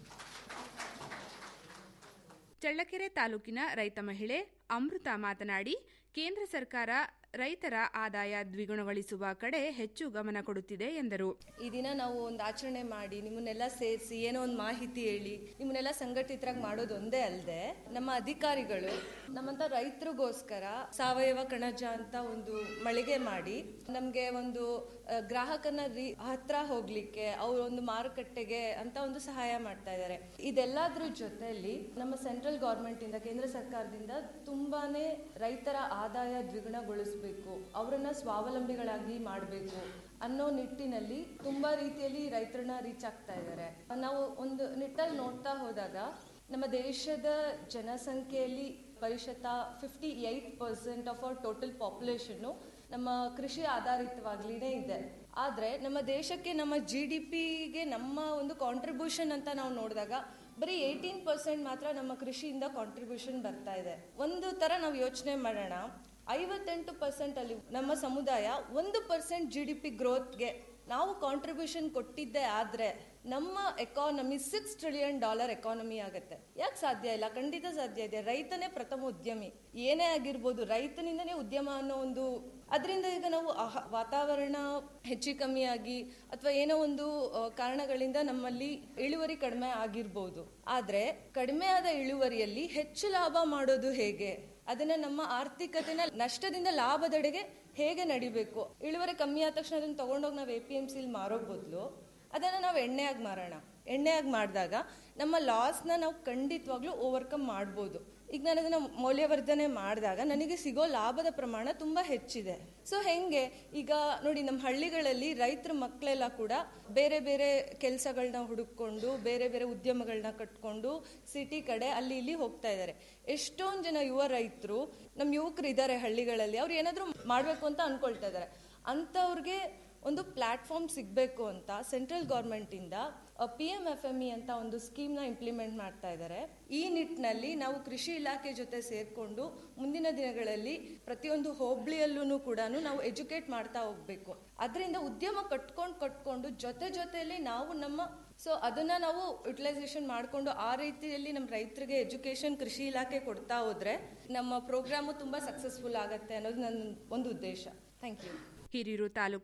ಚಳ್ಳಕೆರೆ ತಾಲೂಕಿನ ರೈತ ಮಹಿಳೆ ಅಮೃತ ಮಾತನಾಡಿ ಕೇಂದ್ರ ಸರ್ಕಾರ ರೈತರ ಆದಾಯ ದ್ವಿಗುಣಗೊಳಿಸುವ ಕಡೆ ಹೆಚ್ಚು ಗಮನ ಕೊಡುತ್ತಿದೆ ಎಂದರು ಈ ದಿನ ನಾವು ಒಂದು ಆಚರಣೆ ಮಾಡಿ ನಿಮ್ಮನ್ನೆಲ್ಲ ಸೇರಿಸಿ ಏನೋ ಒಂದು ಮಾಹಿತಿ ಹೇಳಿ ನಿಮ್ಮನ್ನೆಲ್ಲ ಸಂಘಟಿತರಾಗಿ ಮಾಡೋದು ಒಂದೇ ಅಲ್ಲದೆ ನಮ್ಮ ಅಧಿಕಾರಿಗಳು ನಮ್ಮಂತ ರೈತರಿಗೋಸ್ಕರ ಸಾವಯವ ಕಣಜ ಅಂತ ಒಂದು ಮಳಿಗೆ ಮಾಡಿ ನಮಗೆ ಒಂದು ಆ, ಗ್ರಾಹಕನ ರೀ ಹತ್ರ ಹೋಗ್ಲಿಕ್ಕೆ ಅವ್ರ ಒಂದು ಮಾರುಕಟ್ಟೆಗೆ ಅಂತ ಒಂದು ಸಹಾಯ ಮಾಡ್ತಾ ಇದ್ದಾರೆ ಇದೆಲ್ಲದ್ರ ಜೊತೆಯಲ್ಲಿ ನಮ್ಮ ಸೆಂಟ್ರಲ್ ಗೌರ್ಮೆಂಟ್ ಇಂದ ಕೇಂದ್ರ ಸರ್ಕಾರದಿಂದ ತುಂಬಾನೇ ರೈತರ ಆದಾಯ ದ್ವಿಗುಣಗೊಳಿಸಬೇಕು ಅವರನ್ನ ಸ್ವಾವಲಂಬಿಗಳಾಗಿ ಮಾಡಬೇಕು ಅನ್ನೋ ನಿಟ್ಟಿನಲ್ಲಿ ತುಂಬಾ ರೀತಿಯಲ್ಲಿ ರೈತರನ್ನ ರೀಚ್ ಆಗ್ತಾ ಇದ್ದಾರೆ ನಾವು ಒಂದು ನಿಟ್ಟಲ್ಲಿ ನೋಡ್ತಾ ಹೋದಾಗ ನಮ್ಮ ದೇಶದ ಜನಸಂಖ್ಯೆಯಲ್ಲಿ ಪರಿಶತ fifty eight percent of our total ಪಾಪ್ಯುಲೇಷನ್ನು ನಮ್ಮ ಕೃಷಿ ಆಧಾರಿತವಾಗ್ಲಿನೇ ಇದೆ ಆದರೆ ನಮ್ಮ ದೇಶಕ್ಕೆ ನಮ್ಮ ಜಿ ಡಿ ಪಿಗೆ ನಮ್ಮ ಒಂದು ಕಾಂಟ್ರಿಬ್ಯೂಷನ್ ಅಂತ ನಾವು ನೋಡಿದಾಗ ಬರೀ ಏಯ್ಟೀನ್ ಪರ್ಸೆಂಟ್ ಮಾತ್ರ ನಮ್ಮ ಕೃಷಿಯಿಂದ ಕಾಂಟ್ರಿಬ್ಯೂಷನ್ ಬರ್ತಾ ಇದೆ ಒಂದು ಥರ ನಾವು ಯೋಚನೆ ಮಾಡೋಣ ಐವತ್ತೆಂಟು ಪರ್ಸೆಂಟ್ ಅಲ್ಲಿ ನಮ್ಮ ಸಮುದಾಯ ಒಂದು ಪರ್ಸೆಂಟ್ ಜಿ ಡಿ ಪಿ ಗ್ರೋತ್ಗೆ ನಾವು ಕಾಂಟ್ರಿಬ್ಯೂಷನ್ ಕೊಟ್ಟಿದ್ದೆ ಆದ್ರೆ ನಮ್ಮ economy six trillion dollar economy ಆಗುತ್ತೆ ಯಾಕೆ ಸಾಧ್ಯ ಇಲ್ಲ ಖಂಡಿತ ಸಾಧ್ಯ ಇದೆ ರೈತನೇ ಪ್ರಥಮ ಉದ್ಯಮಿ ಏನೇ ಆಗಿರ್ಬೋದು ರೈತನಿಂದನೇ ಉದ್ಯಮ ಅನ್ನೋ ಒಂದು ಅದರಿಂದ ಈಗ ನಾವು ಆಹ- ವಾತಾವರಣ ಹೆಚ್ಚು ಕಮ್ಮಿ ಆಗಿ ಅಥವಾ ಏನೋ ಒಂದು ಆ, ಕಾರಣಗಳಿಂದ ನಮ್ಮಲ್ಲಿ ಇಳುವರಿ ಕಡಿಮೆ ಆಗಿರ್ಬೋದು ಆದ್ರೆ ಕಡಿಮೆ ಆದ ಇಳುವರಿಯಲ್ಲಿ ಹೆಚ್ಚು ಲಾಭ ಮಾಡೋದು ಹೇಗೆ ಅದನ್ನ ನಮ್ಮ ಆರ್ಥಿಕತೆನ ನಷ್ಟದಿಂದ ಲಾಭದೆಡೆಗೆ ಹೇಗೆ ನಡಿಬೇಕು ಇಳುವರಿ ಕಮ್ಮಿ ಆದ ತಕ್ಷಣ ಅದನ್ನ ತಗೊಂಡೋಗಿ ನಾವು ಎ ಪಿ ಎಂ ಸಿಲ್ ಮಾರೋ ಬದಲು ಅದನ್ನ ನಾವು ಎಣ್ಣೆಯಾಗಿ ಮಾರೋಣ ಎಣ್ಣೆಯಾಗಿ ಮಾಡಿದಾಗ ನಮ್ಮ ಲಾಸ್ನ ನಾವು ಖಂಡಿತವಾಗ್ಲೂ ಓವರ್ಕಮ್ ಮಾಡ್ಬೋದು ಈಗ ನಾನು ಅದನ್ನ ಮೌಲ್ಯವರ್ಧನೆ ಮಾಡಿದಾಗ ನನಗೆ ಸಿಗೋ ಲಾಭದ ಪ್ರಮಾಣ ತುಂಬಾ ಹೆಚ್ಚಿದೆ ಸೊ ಹೆಂಗೆ ಈಗ ನೋಡಿ ನಮ್ಮ ಹಳ್ಳಿಗಳಲ್ಲಿ ರೈತರ ಮಕ್ಕಳೆಲ್ಲ ಕೂಡ ಬೇರೆ ಬೇರೆ ಕೆಲಸಗಳನ್ನ ಹುಡುಕೊಂಡು ಬೇರೆ ಬೇರೆ ಉದ್ಯಮಗಳನ್ನ ಕಟ್ಕೊಂಡು ಸಿಟಿ ಕಡೆ ಅಲ್ಲಿ ಇಲ್ಲಿ ಹೋಗ್ತಾ ಇದ್ದಾರೆ ಎಷ್ಟೊಂದು ಜನ ಯುವ ರೈತರು ನಮ್ಮ ಯುವಕರು ಇದ್ದಾರೆ ಹಳ್ಳಿಗಳಲ್ಲಿ ಅವ್ರು ಏನಾದರೂ ಮಾಡಬೇಕು ಅಂತ ಅನ್ಕೊಳ್ತಾ ಇದ್ದಾರೆ ಅಂಥವ್ರಿಗೆ ಒಂದು ಪ್ಲಾಟ್ಫಾರ್ಮ್ ಸಿಗಬೇಕು ಅಂತ ಸೆಂಟ್ರಲ್ ಗೌರ್ಮೆಂಟಿಂದ P M F M E ಅಂತ ಒಂದು ಸ್ಕೀಮ್ನ ಇಂಪ್ಲಿಮೆಂಟ್ ಮಾಡ್ತಾ ಇದ್ದಾರೆ ಈ ನಿಟ್ಟಿನಲ್ಲಿ ನಾವು ಕೃಷಿ ಇಲಾಖೆ ಜೊತೆ ಸೇರಿಕೊಂಡು ಮುಂದಿನ ದಿನಗಳಲ್ಲಿ ಪ್ರತಿಯೊಂದು ಹೋಬಳಿಯಲ್ಲೂ ಕೂಡ ನಾವು ಎಜುಕೇಟ್ ಮಾಡ್ತಾ ಹೋಗ್ಬೇಕು ಅದರಿಂದ ಉದ್ಯಮ ಕಟ್ಕೊಂಡು ಕಟ್ಕೊಂಡು ಜೊತೆ ಜೊತೆಯಲ್ಲಿ ನಾವು ನಮ್ಮ ಸೊ ಅದನ್ನ ನಾವು ಯುಟಿಲೈಸೇಷನ್ ಮಾಡಿಕೊಂಡು ಆ ರೀತಿಯಲ್ಲಿ ನಮ್ಮ ರೈತರಿಗೆ ಎಜುಕೇಶನ್ ಕೃಷಿ ಇಲಾಖೆ ಕೊಡ್ತಾ ಹೋದ್ರೆ ನಮ್ಮ ಪ್ರೋಗ್ರಾಮು ತುಂಬಾ ಸಕ್ಸಸ್ಫುಲ್ ಆಗತ್ತೆ ಅನ್ನೋದು ನನ್ನ ಒಂದು ಉದ್ದೇಶ ಥ್ಯಾಂಕ್ ಯು ಹಿರಿಯೂರು ತಾಲೂಕು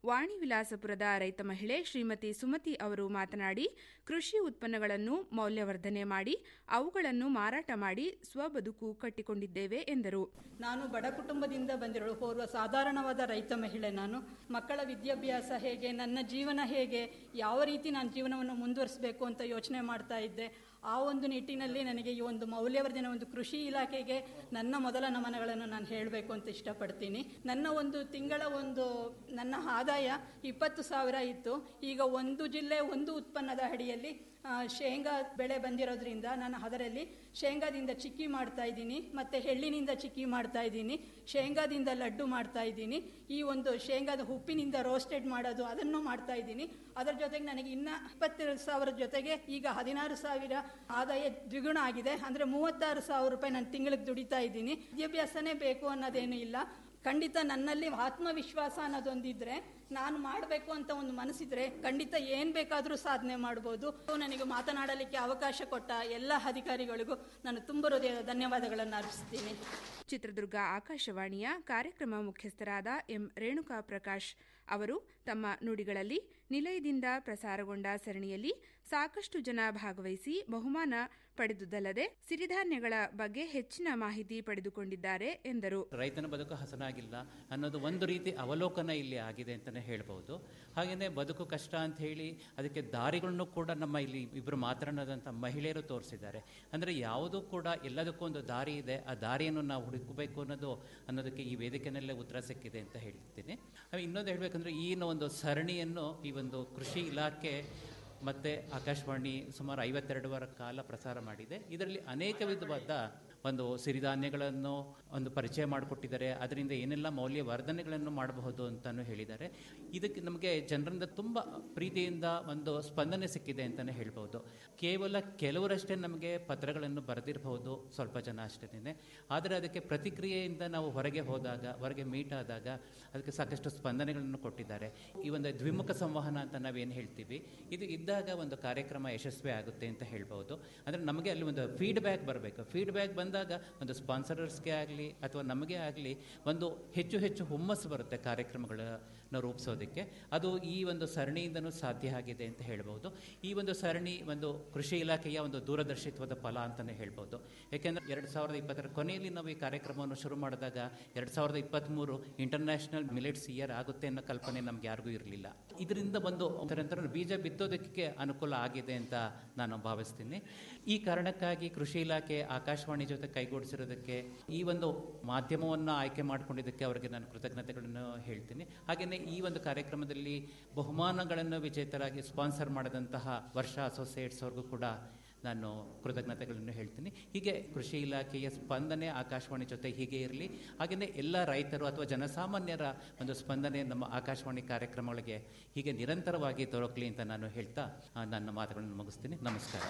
ವಾಣಿವಿಲಾಸಪುರದ ರೈತ ಮಹಿಳೆ ಶ್ರೀಮತಿ ಸುಮತಿ ಅವರು ಮಾತನಾಡಿ ಕೃಷಿ ಉತ್ಪನ್ನಗಳನ್ನು ಮೌಲ್ಯವರ್ಧನೆ ಮಾಡಿ ಅವುಗಳನ್ನು ಮಾರಾಟ ಮಾಡಿ ಸ್ವಬದುಕು ಕಟ್ಟಿಕೊಂಡಿದ್ದೇವೆ ಎಂದರು ನಾನು ಬಡ ಕುಟುಂಬದಿಂದ ಬಂದಿರೋಳು ಓರ್ವ ಸಾಧಾರಣವಾದ ರೈತ ಮಹಿಳೆ ನಾನು ಮಕ್ಕಳ ವಿದ್ಯಾಭ್ಯಾಸ ಹೇಗೆ ನನ್ನ ಜೀವನ ಹೇಗೆ ಯಾವ ರೀತಿ ನಾನು ಜೀವನವನ್ನು ಮುಂದುವರಿಸಬೇಕು ಅಂತ ಯೋಚನೆ ಮಾಡ್ತಾ ಇದ್ದೆ ಆ ಒಂದು ನಿಟ್ಟಿನಲ್ಲಿ ನನಗೆ ಈ ಒಂದು ಮೌಲ್ಯವರ್ಧನೆ ಒಂದು ಕೃಷಿ ಇಲಾಖೆಗೆ ನನ್ನ ಮೊದಲ ನಮನಗಳನ್ನು ನಾನು ಹೇಳಬೇಕು ಅಂತ ಇಷ್ಟಪಡ್ತೀನಿ ನನ್ನ ಒಂದು ತಿಂಗಳ ಒಂದು ನನ್ನ ಆದಾಯ ಇಪ್ಪತ್ತು ಸಾವಿರ ಇತ್ತು ಈಗ ಒಂದು ಜಿಲ್ಲೆ ಒಂದು ಉತ್ಪನ್ನದ ಅಡಿಯಲ್ಲಿ ಆ, ಶೇಂಗಾ ಬೆಳೆ ಬಂದಿರೋದ್ರಿಂದ ನಾನು ಅದರಲ್ಲಿ ಶೇಂಗಾದಿಂದ ಚಿಕ್ಕಿ ಮಾಡ್ತಾ ಇದ್ದೀನಿ ಮತ್ತು ಎಳ್ಳಿನಿಂದ ಚಿಕ್ಕಿ ಮಾಡ್ತಾ ಇದ್ದೀನಿ ಶೇಂಗಾದಿಂದ ಲಡ್ಡು ಮಾಡ್ತಾ ಇದ್ದೀನಿ ಈ ಒಂದು ಶೇಂಗಾದ ಉಪ್ಪಿನಿಂದ ರೋಸ್ಟೆಡ್ ಮಾಡೋದು ಅದನ್ನು ಮಾಡ್ತಾ ಇದ್ದೀನಿ ಅದರ ಜೊತೆಗೆ ನನಗೆ ಇನ್ನ ಇಪ್ಪತ್ತೆರಡು ಸಾವಿರ ಜೊತೆಗೆ ಈಗ ಹದಿನಾರು ಸಾವಿರ ಆದಾಯ ದ್ವಿಗುಣ ಆಗಿದೆ ಅಂದರೆ ಮೂವತ್ತಾರು ಸಾವಿರ ರೂಪಾಯಿ ನಾನು ತಿಂಗಳಿಗೆ ದುಡಿತಾ ಇದ್ದೀನಿ ವಿದ್ಯಾಭ್ಯಾಸನೇ ಬೇಕು ಅನ್ನೋದೇನು ಇಲ್ಲ ಖಂಡಿತ ನನ್ನಲ್ಲಿ ಆತ್ಮವಿಶ್ವಾಸ ಅನ್ನೋದೊಂದಿದ್ರೆ ನಾನು ಮಾಡಬೇಕು ಅಂತ ಒಂದು ಮನಸ್ಸಿದ್ರೆ ಖಂಡಿತ ಏನ್ ಬೇಕಾದರೂ ಸಾಧನೆ ಮಾಡ್ಬೋದು ನನಗೆ ಮಾತನಾಡಲಿಕ್ಕೆ ಅವಕಾಶ ಕೊಟ್ಟ ಎಲ್ಲ ಅಧಿಕಾರಿಗಳಿಗೂ ನಾನು ತುಂಬ ಹೃದಯದ ಧನ್ಯವಾದಗಳನ್ನು ಅರ್ಪಿಸ್ತೀನಿ ಚಿತ್ರದುರ್ಗ ಆಕಾಶವಾಣಿಯ ಕಾರ್ಯಕ್ರಮ ಮುಖ್ಯಸ್ಥರಾದ ಎಂ ರೇಣುಕಾ ಪ್ರಕಾಶ್ ಅವರು ತಮ್ಮ ನುಡಿಗಳಲ್ಲಿ ನಿಲಯದಿಂದ ಪ್ರಸಾರಗೊಂಡ ಸರಣಿಯಲ್ಲಿ ಸಾಕಷ್ಟು ಜನ ಭಾಗವಹಿಸಿ ಬಹುಮಾನ ಪಡೆದುದಲ್ಲದೆ ಸಿರಿಧಾನ್ಯಗಳ ಬಗ್ಗೆ ಹೆಚ್ಚಿನ ಮಾಹಿತಿ ಪಡೆದುಕೊಂಡಿದ್ದಾರೆ ಎಂದರು ರೈತನ ಬದುಕು ಹಸನಾಗಿಲ್ಲ ಅನ್ನೋದು ಒಂದು ರೀತಿ ಅವಲೋಕನ ಇಲ್ಲಿ ಆಗಿದೆ ಅಂತಲೇ ಹೇಳ್ಬೋದು ಹಾಗೆಯೇ ಬದುಕು ಕಷ್ಟ ಅಂತ ಹೇಳಿ ಅದಕ್ಕೆ ದಾರಿಗಳನ್ನು ಕೂಡ ನಮ್ಮ ಇಲ್ಲಿ ಇಬ್ಬರು ಮಾತನಾಡದಂಥ ಮಹಿಳೆಯರು ತೋರಿಸಿದ್ದಾರೆ ಅಂದರೆ ಯಾವುದೂ ಕೂಡ ಎಲ್ಲದಕ್ಕೂ ಒಂದು ದಾರಿ ಇದೆ ಆ ದಾರಿಯನ್ನು ನಾವು ಹುಡುಕಬೇಕು ಅನ್ನೋದು ಅನ್ನೋದಕ್ಕೆ ಈ ವೇದಿಕೆಯಲ್ಲೇ ಉತ್ತರ ಸಿಕ್ಕಿದೆ ಅಂತ ಹೇಳ್ತೀನಿ ಆಮೇಲೆ ಇನ್ನೊಂದು ಹೇಳಬೇಕಂದ್ರೆ ಈ ಒಂದು ಸರಣಿಯನ್ನು ಈ ಒಂದು ಕೃಷಿ ಇಲಾಖೆ ಮತ್ತು ಆಕಾಶವಾಣಿ ಸುಮಾರು ಐವತ್ತೆರಡು ವಾರ ಕಾಲ ಪ್ರಸಾರ ಮಾಡಿದೆ ಇದರಲ್ಲಿ ಅನೇಕ ವಿಧವಾದ ಒಂದು ಸಿರಿಧಾನ್ಯಗಳನ್ನು ಒಂದು ಪರಿಚಯ ಮಾಡಿಕೊಟ್ಟಿದ್ದಾರೆ ಅದರಿಂದ ಏನೆಲ್ಲ ಮೌಲ್ಯ ವರ್ಧನೆಗಳನ್ನು ಮಾಡಬಹುದು ಅಂತಲೂ ಹೇಳಿದ್ದಾರೆ ಇದಕ್ಕೆ ನಮಗೆ ಜನರಿಂದ ತುಂಬ ಪ್ರೀತಿಯಿಂದ ಒಂದು ಸ್ಪಂದನೆ ಸಿಕ್ಕಿದೆ ಅಂತಲೇ ಹೇಳ್ಬೋದು ಕೇವಲ ಕೆಲವರಷ್ಟೇ ನಮಗೆ ಪತ್ರಗಳನ್ನು ಬರೆದಿರಬಹುದು ಸ್ವಲ್ಪ ಜನ ಅಷ್ಟೇ ಆದರೆ ಅದಕ್ಕೆ ಪ್ರತಿಕ್ರಿಯೆಯಿಂದ ನಾವು ಹೊರಗೆ ಹೋದಾಗ ಹೊರಗೆ ಮೀಟ್ ಆದಾಗ ಅದಕ್ಕೆ ಸಾಕಷ್ಟು ಸ್ಪಂದನೆಗಳನ್ನು ಕೊಟ್ಟಿದ್ದಾರೆ ಈ ಒಂದು ದ್ವಿಮುಖ ಸಂವಹನ ಅಂತ ನಾವೇನು ಹೇಳ್ತೀವಿ ಇದು ಇದ್ದಾಗ ಒಂದು ಕಾರ್ಯಕ್ರಮ ಯಶಸ್ವಿ ಆಗುತ್ತೆ ಅಂತ ಹೇಳ್ಬೋದು ಅಂದರೆ ನಮಗೆ ಅಲ್ಲಿ ಒಂದು ಫೀಡ್ಬ್ಯಾಕ್ ಬರಬೇಕು ಫೀಡ್ಬ್ಯಾಕ್ ಬಂದಾಗ ಒಂದು ಸ್ಪಾನ್ಸರರ್ಸ್ಗೆ ಆಗಲಿ ಅಥವಾ ನಮಗೆ ಆಗಲಿ ಒಂದು ಹೆಚ್ಚು ಹೆಚ್ಚು ಹುಮ್ಮಸ್ಸು ಬರುತ್ತೆ ಕಾರ್ಯಕ್ರಮಗಳನ್ನು ರೂಪಿಸೋದಕ್ಕೆ ಅದು ಈ ಒಂದು ಸರಣಿಯಿಂದನೂ ಸಾಧ್ಯ ಆಗಿದೆ ಅಂತ ಹೇಳ್ಬೋದು ಈ ಒಂದು ಸರಣಿ ಒಂದು ಕೃಷಿ ಇಲಾಖೆಯ ಒಂದು ದೂರದರ್ಶಿತ್ವದ ಫಲ ಅಂತಲೇ ಹೇಳ್ಬೋದು ಯಾಕೆಂದರೆ ಎರಡು ಸಾವಿರದ ಇಪ್ಪತ್ತರ ಕೊನೆಯಲ್ಲಿ ನಾವು ಈ ಕಾರ್ಯಕ್ರಮವನ್ನು ಶುರು ಮಾಡಿದಾಗ ಎರಡು ಸಾವಿರದ ಇಪ್ಪತ್ತ್ಮೂರು ಇಂಟರ್ನ್ಯಾಷನಲ್ ಮಿಲೆಟ್ಸ್ ಇಯರ್ ಆಗುತ್ತೆ ಅನ್ನೋ ಕಲ್ಪನೆ ನಮ್ಗೆ ಯಾರಿಗೂ ಇರಲಿಲ್ಲ ಇದರಿಂದ ಒಂದು ಒಂಥರ ಬೀಜ ಬಿತ್ತೋದಕ್ಕೆ ಅನುಕೂಲ ಆಗಿದೆ ಅಂತ ನಾನು ಭಾವಿಸ್ತೀನಿ ಈ ಕಾರಣಕ್ಕಾಗಿ ಕೃಷಿ ಇಲಾಖೆ ಆಕಾಶವಾಣಿ ಜೊತೆ ಕೈಗೂಡಿಸಿರೋದಕ್ಕೆ ಈ ಒಂದು ಮಾಧ್ಯಮವನ್ನು ಆಯ್ಕೆ ಮಾಡಿಕೊಂಡಿದ್ದಕ್ಕೆ ಅವರಿಗೆ ನಾನು ಕೃತಜ್ಞತೆಗಳನ್ನು ಹೇಳ್ತೀನಿ ಹಾಗೆಯೇ ಈ ಒಂದು ಕಾರ್ಯಕ್ರಮದಲ್ಲಿ ಬಹುಮಾನಗಳನ್ನು ವಿಜೇತರಾಗಿ ಸ್ಪಾನ್ಸರ್ ಮಾಡಿದಂತಹ ವರ್ಷ ಅಸೋಸಿಯೇಟ್ಸ್ ಅವ್ರಿಗೂ ಕೂಡ ನಾನು ಕೃತಜ್ಞತೆಗಳನ್ನು ಹೇಳ್ತೀನಿ ಹೀಗೆ ಕೃಷಿ ಇಲಾಖೆಯ ಸ್ಪಂದನೆ ಆಕಾಶವಾಣಿ ಜೊತೆ ಹೀಗೆ ಇರಲಿ ಹಾಗೆಯೇ ಎಲ್ಲ ರೈತರು ಅಥವಾ ಜನಸಾಮಾನ್ಯರ ಒಂದು ಸ್ಪಂದನೆ ನಮ್ಮ ಆಕಾಶವಾಣಿ ಕಾರ್ಯಕ್ರಮಗಳಿಗೆ ಹೀಗೆ ನಿರಂತರವಾಗಿ ದೊರಕಲಿ ಅಂತ ನಾನು ಹೇಳ್ತಾ ಆ, ನನ್ನ ಮಾತುಗಳನ್ನು ಮುಗಿಸ್ತೀನಿ ನಮಸ್ಕಾರ